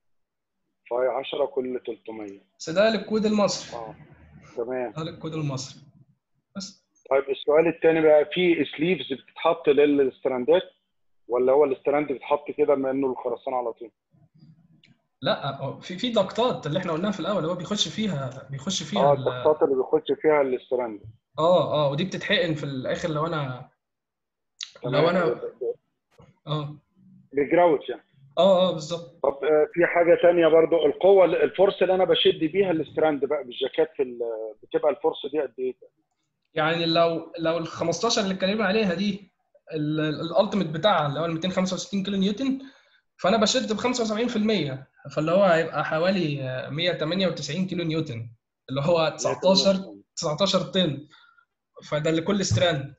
فهي 10 كل 300 بس ده للكود المصري اه تمام ده للكود المصري بس طيب السؤال الثاني بقى في سليفز بتتحط للاستراندات ولا هو الاستراند بيتحط كده بما انه الخرسانه على طول؟ لا هو في في ضغطات اللي احنا قلناها في الاول هو بيخش فيها بيخش فيها اه ال- الضغطات اللي بيخش فيها الاستراند اه اه ودي بتتحقن في الاخر لو انا لو انا اه بجراوت يعني اه اه بالظبط طب آه، في حاجه تانية برضو القوه الفرصه اللي انا بشد بيها الاستراند بقى بالجاكيت في ال- بتبقى الفرصه دي قد ايه؟ يعني لو لو ال 15 اللي اتكلمنا عليها دي الالتيميت بتاعها اللي هو ال 265 كيلو نيوتن فانا بشد ب 75% فاللي هو هيبقى حوالي 198 كيلو نيوتن اللي هو 19 19 طن فده لكل ستراند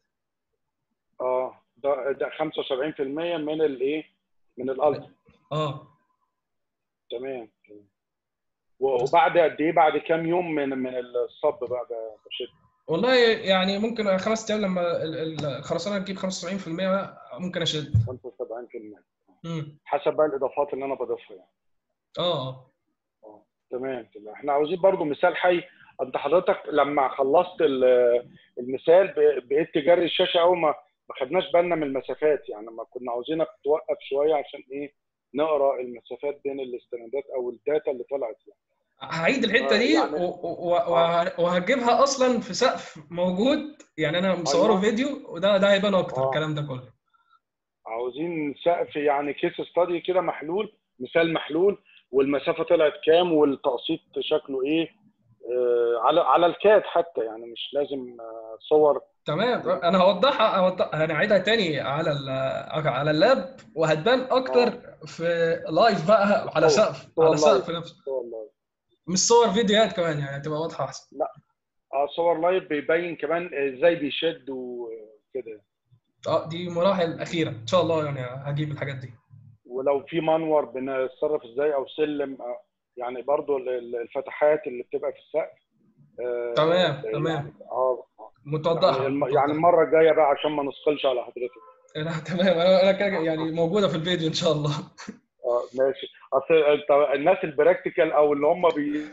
اه ده ده 75% من الايه؟ من الالت اه تمام تمام. وبعد قد ايه بعد كام يوم من من الصب بقى ب- بشد والله يعني ممكن خمس ايام لما ال- ال- الخرسانه تجيب 75% ممكن اشد 75% امم حسب بقى الاضافات اللي انا بضيفها يعني اه اه تمام تمام احنا عاوزين برضو مثال حي انت حضرتك لما خلصت ال- المثال ب- بقيت تجري الشاشه اول ما ما خدناش بالنا من المسافات يعني ما كنا عاوزينك توقف شويه عشان ايه نقرا المسافات بين الاستندات او الداتا اللي طلعت يعني هعيد الحته آه، دي يعني- و- و- و- وهجيبها اصلا في سقف موجود يعني انا مصوره أيوة. فيديو وده ده هيبان اكتر آه. الكلام ده كله عاوزين سقف يعني كيس ستادي كده محلول مثال محلول والمسافه طلعت كام والتقسيط شكله ايه آه على على الكاد حتى يعني مش لازم آه صور تمام انا هوضحها هوضح انا هعيدها تاني على ال- على اللاب وهتبان اكتر في لايف بقى على صور. سقف صور على سقف لايف. نفسه والله مش صور فيديوهات كمان يعني هتبقى واضحه احسن اه صور لايف بيبين كمان ازاي بيشد وكده اه دي مراحل اخيره ان شاء الله يعني هجيب الحاجات دي ولو في منور بنتصرف ازاي او سلم آه، يعني برضو ال- ال- الفتحات اللي بتبقى في السقف آه، تمام، يعني تمام. اه متوضحه يعني, الم- متوضحة. يعني المره الجايه بقى عشان ما نثقلش على حضرتك لا تمام انا انا كده يعني موجوده في الفيديو ان شاء الله اه ماشي اصل انت الناس البراكتيكال او اللي هم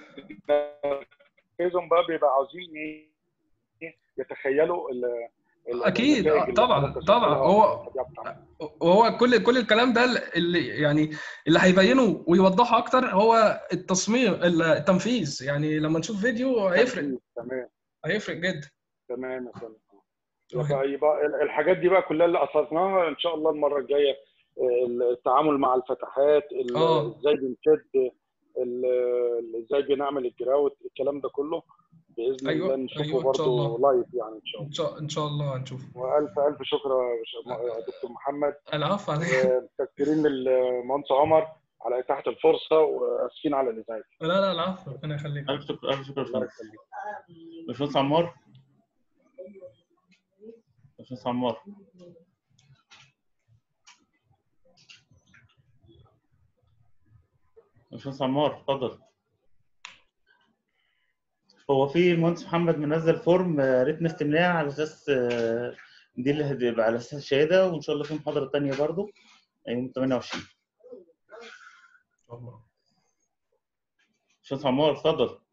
بينفذهم بقى بيبقى عاوزين ايه يتخيلوا ال ال- أكيد، النتائج آه، اللي طبعاً، حضرتك طبعاً. شايفها هو- والطبيعة بتاعتها. وهو كل كل الكلام ده اللي يعني اللي هيبينه ويوضحه اكتر هو التصميم التنفيذ يعني لما نشوف فيديو هيفرق تمام هيفرق جدا تمام يا فندم تمام. يبقى يبقى الحاجات دي بقى كلها اللي اثرناها ان شاء الله المره الجايه التعامل مع الفتحات ال- آه. ازاي بنشد ال- ازاي بنعمل الجراوت الكلام ده كله باذن أيوة، الله نشوفه أيوة، إن شاء برضه الله. لايف يعني ان شاء الله ان شاء ان شاء الله هنشوف والف الف شكر يا باشا- يا دكتور محمد العفو عليك متشكرين المهندس عمر على اتاحه الفرصه واسفين على الازعاج لا لا العفو ربنا يخليك الف شكر الف شكر يا الله باشمهندس يخليك باشمهندس عمار باشمهندس عمار باشمهندس عمار اتفضل هو في المهندس محمد منزل فورم آه، ريت استملاء على اساس آه، دي اللي هتبقى على اساس الشهاده وان شاء الله في محاضره تانيه برضو يوم 28 ان شاء الله باشمهندس عمار اتفضل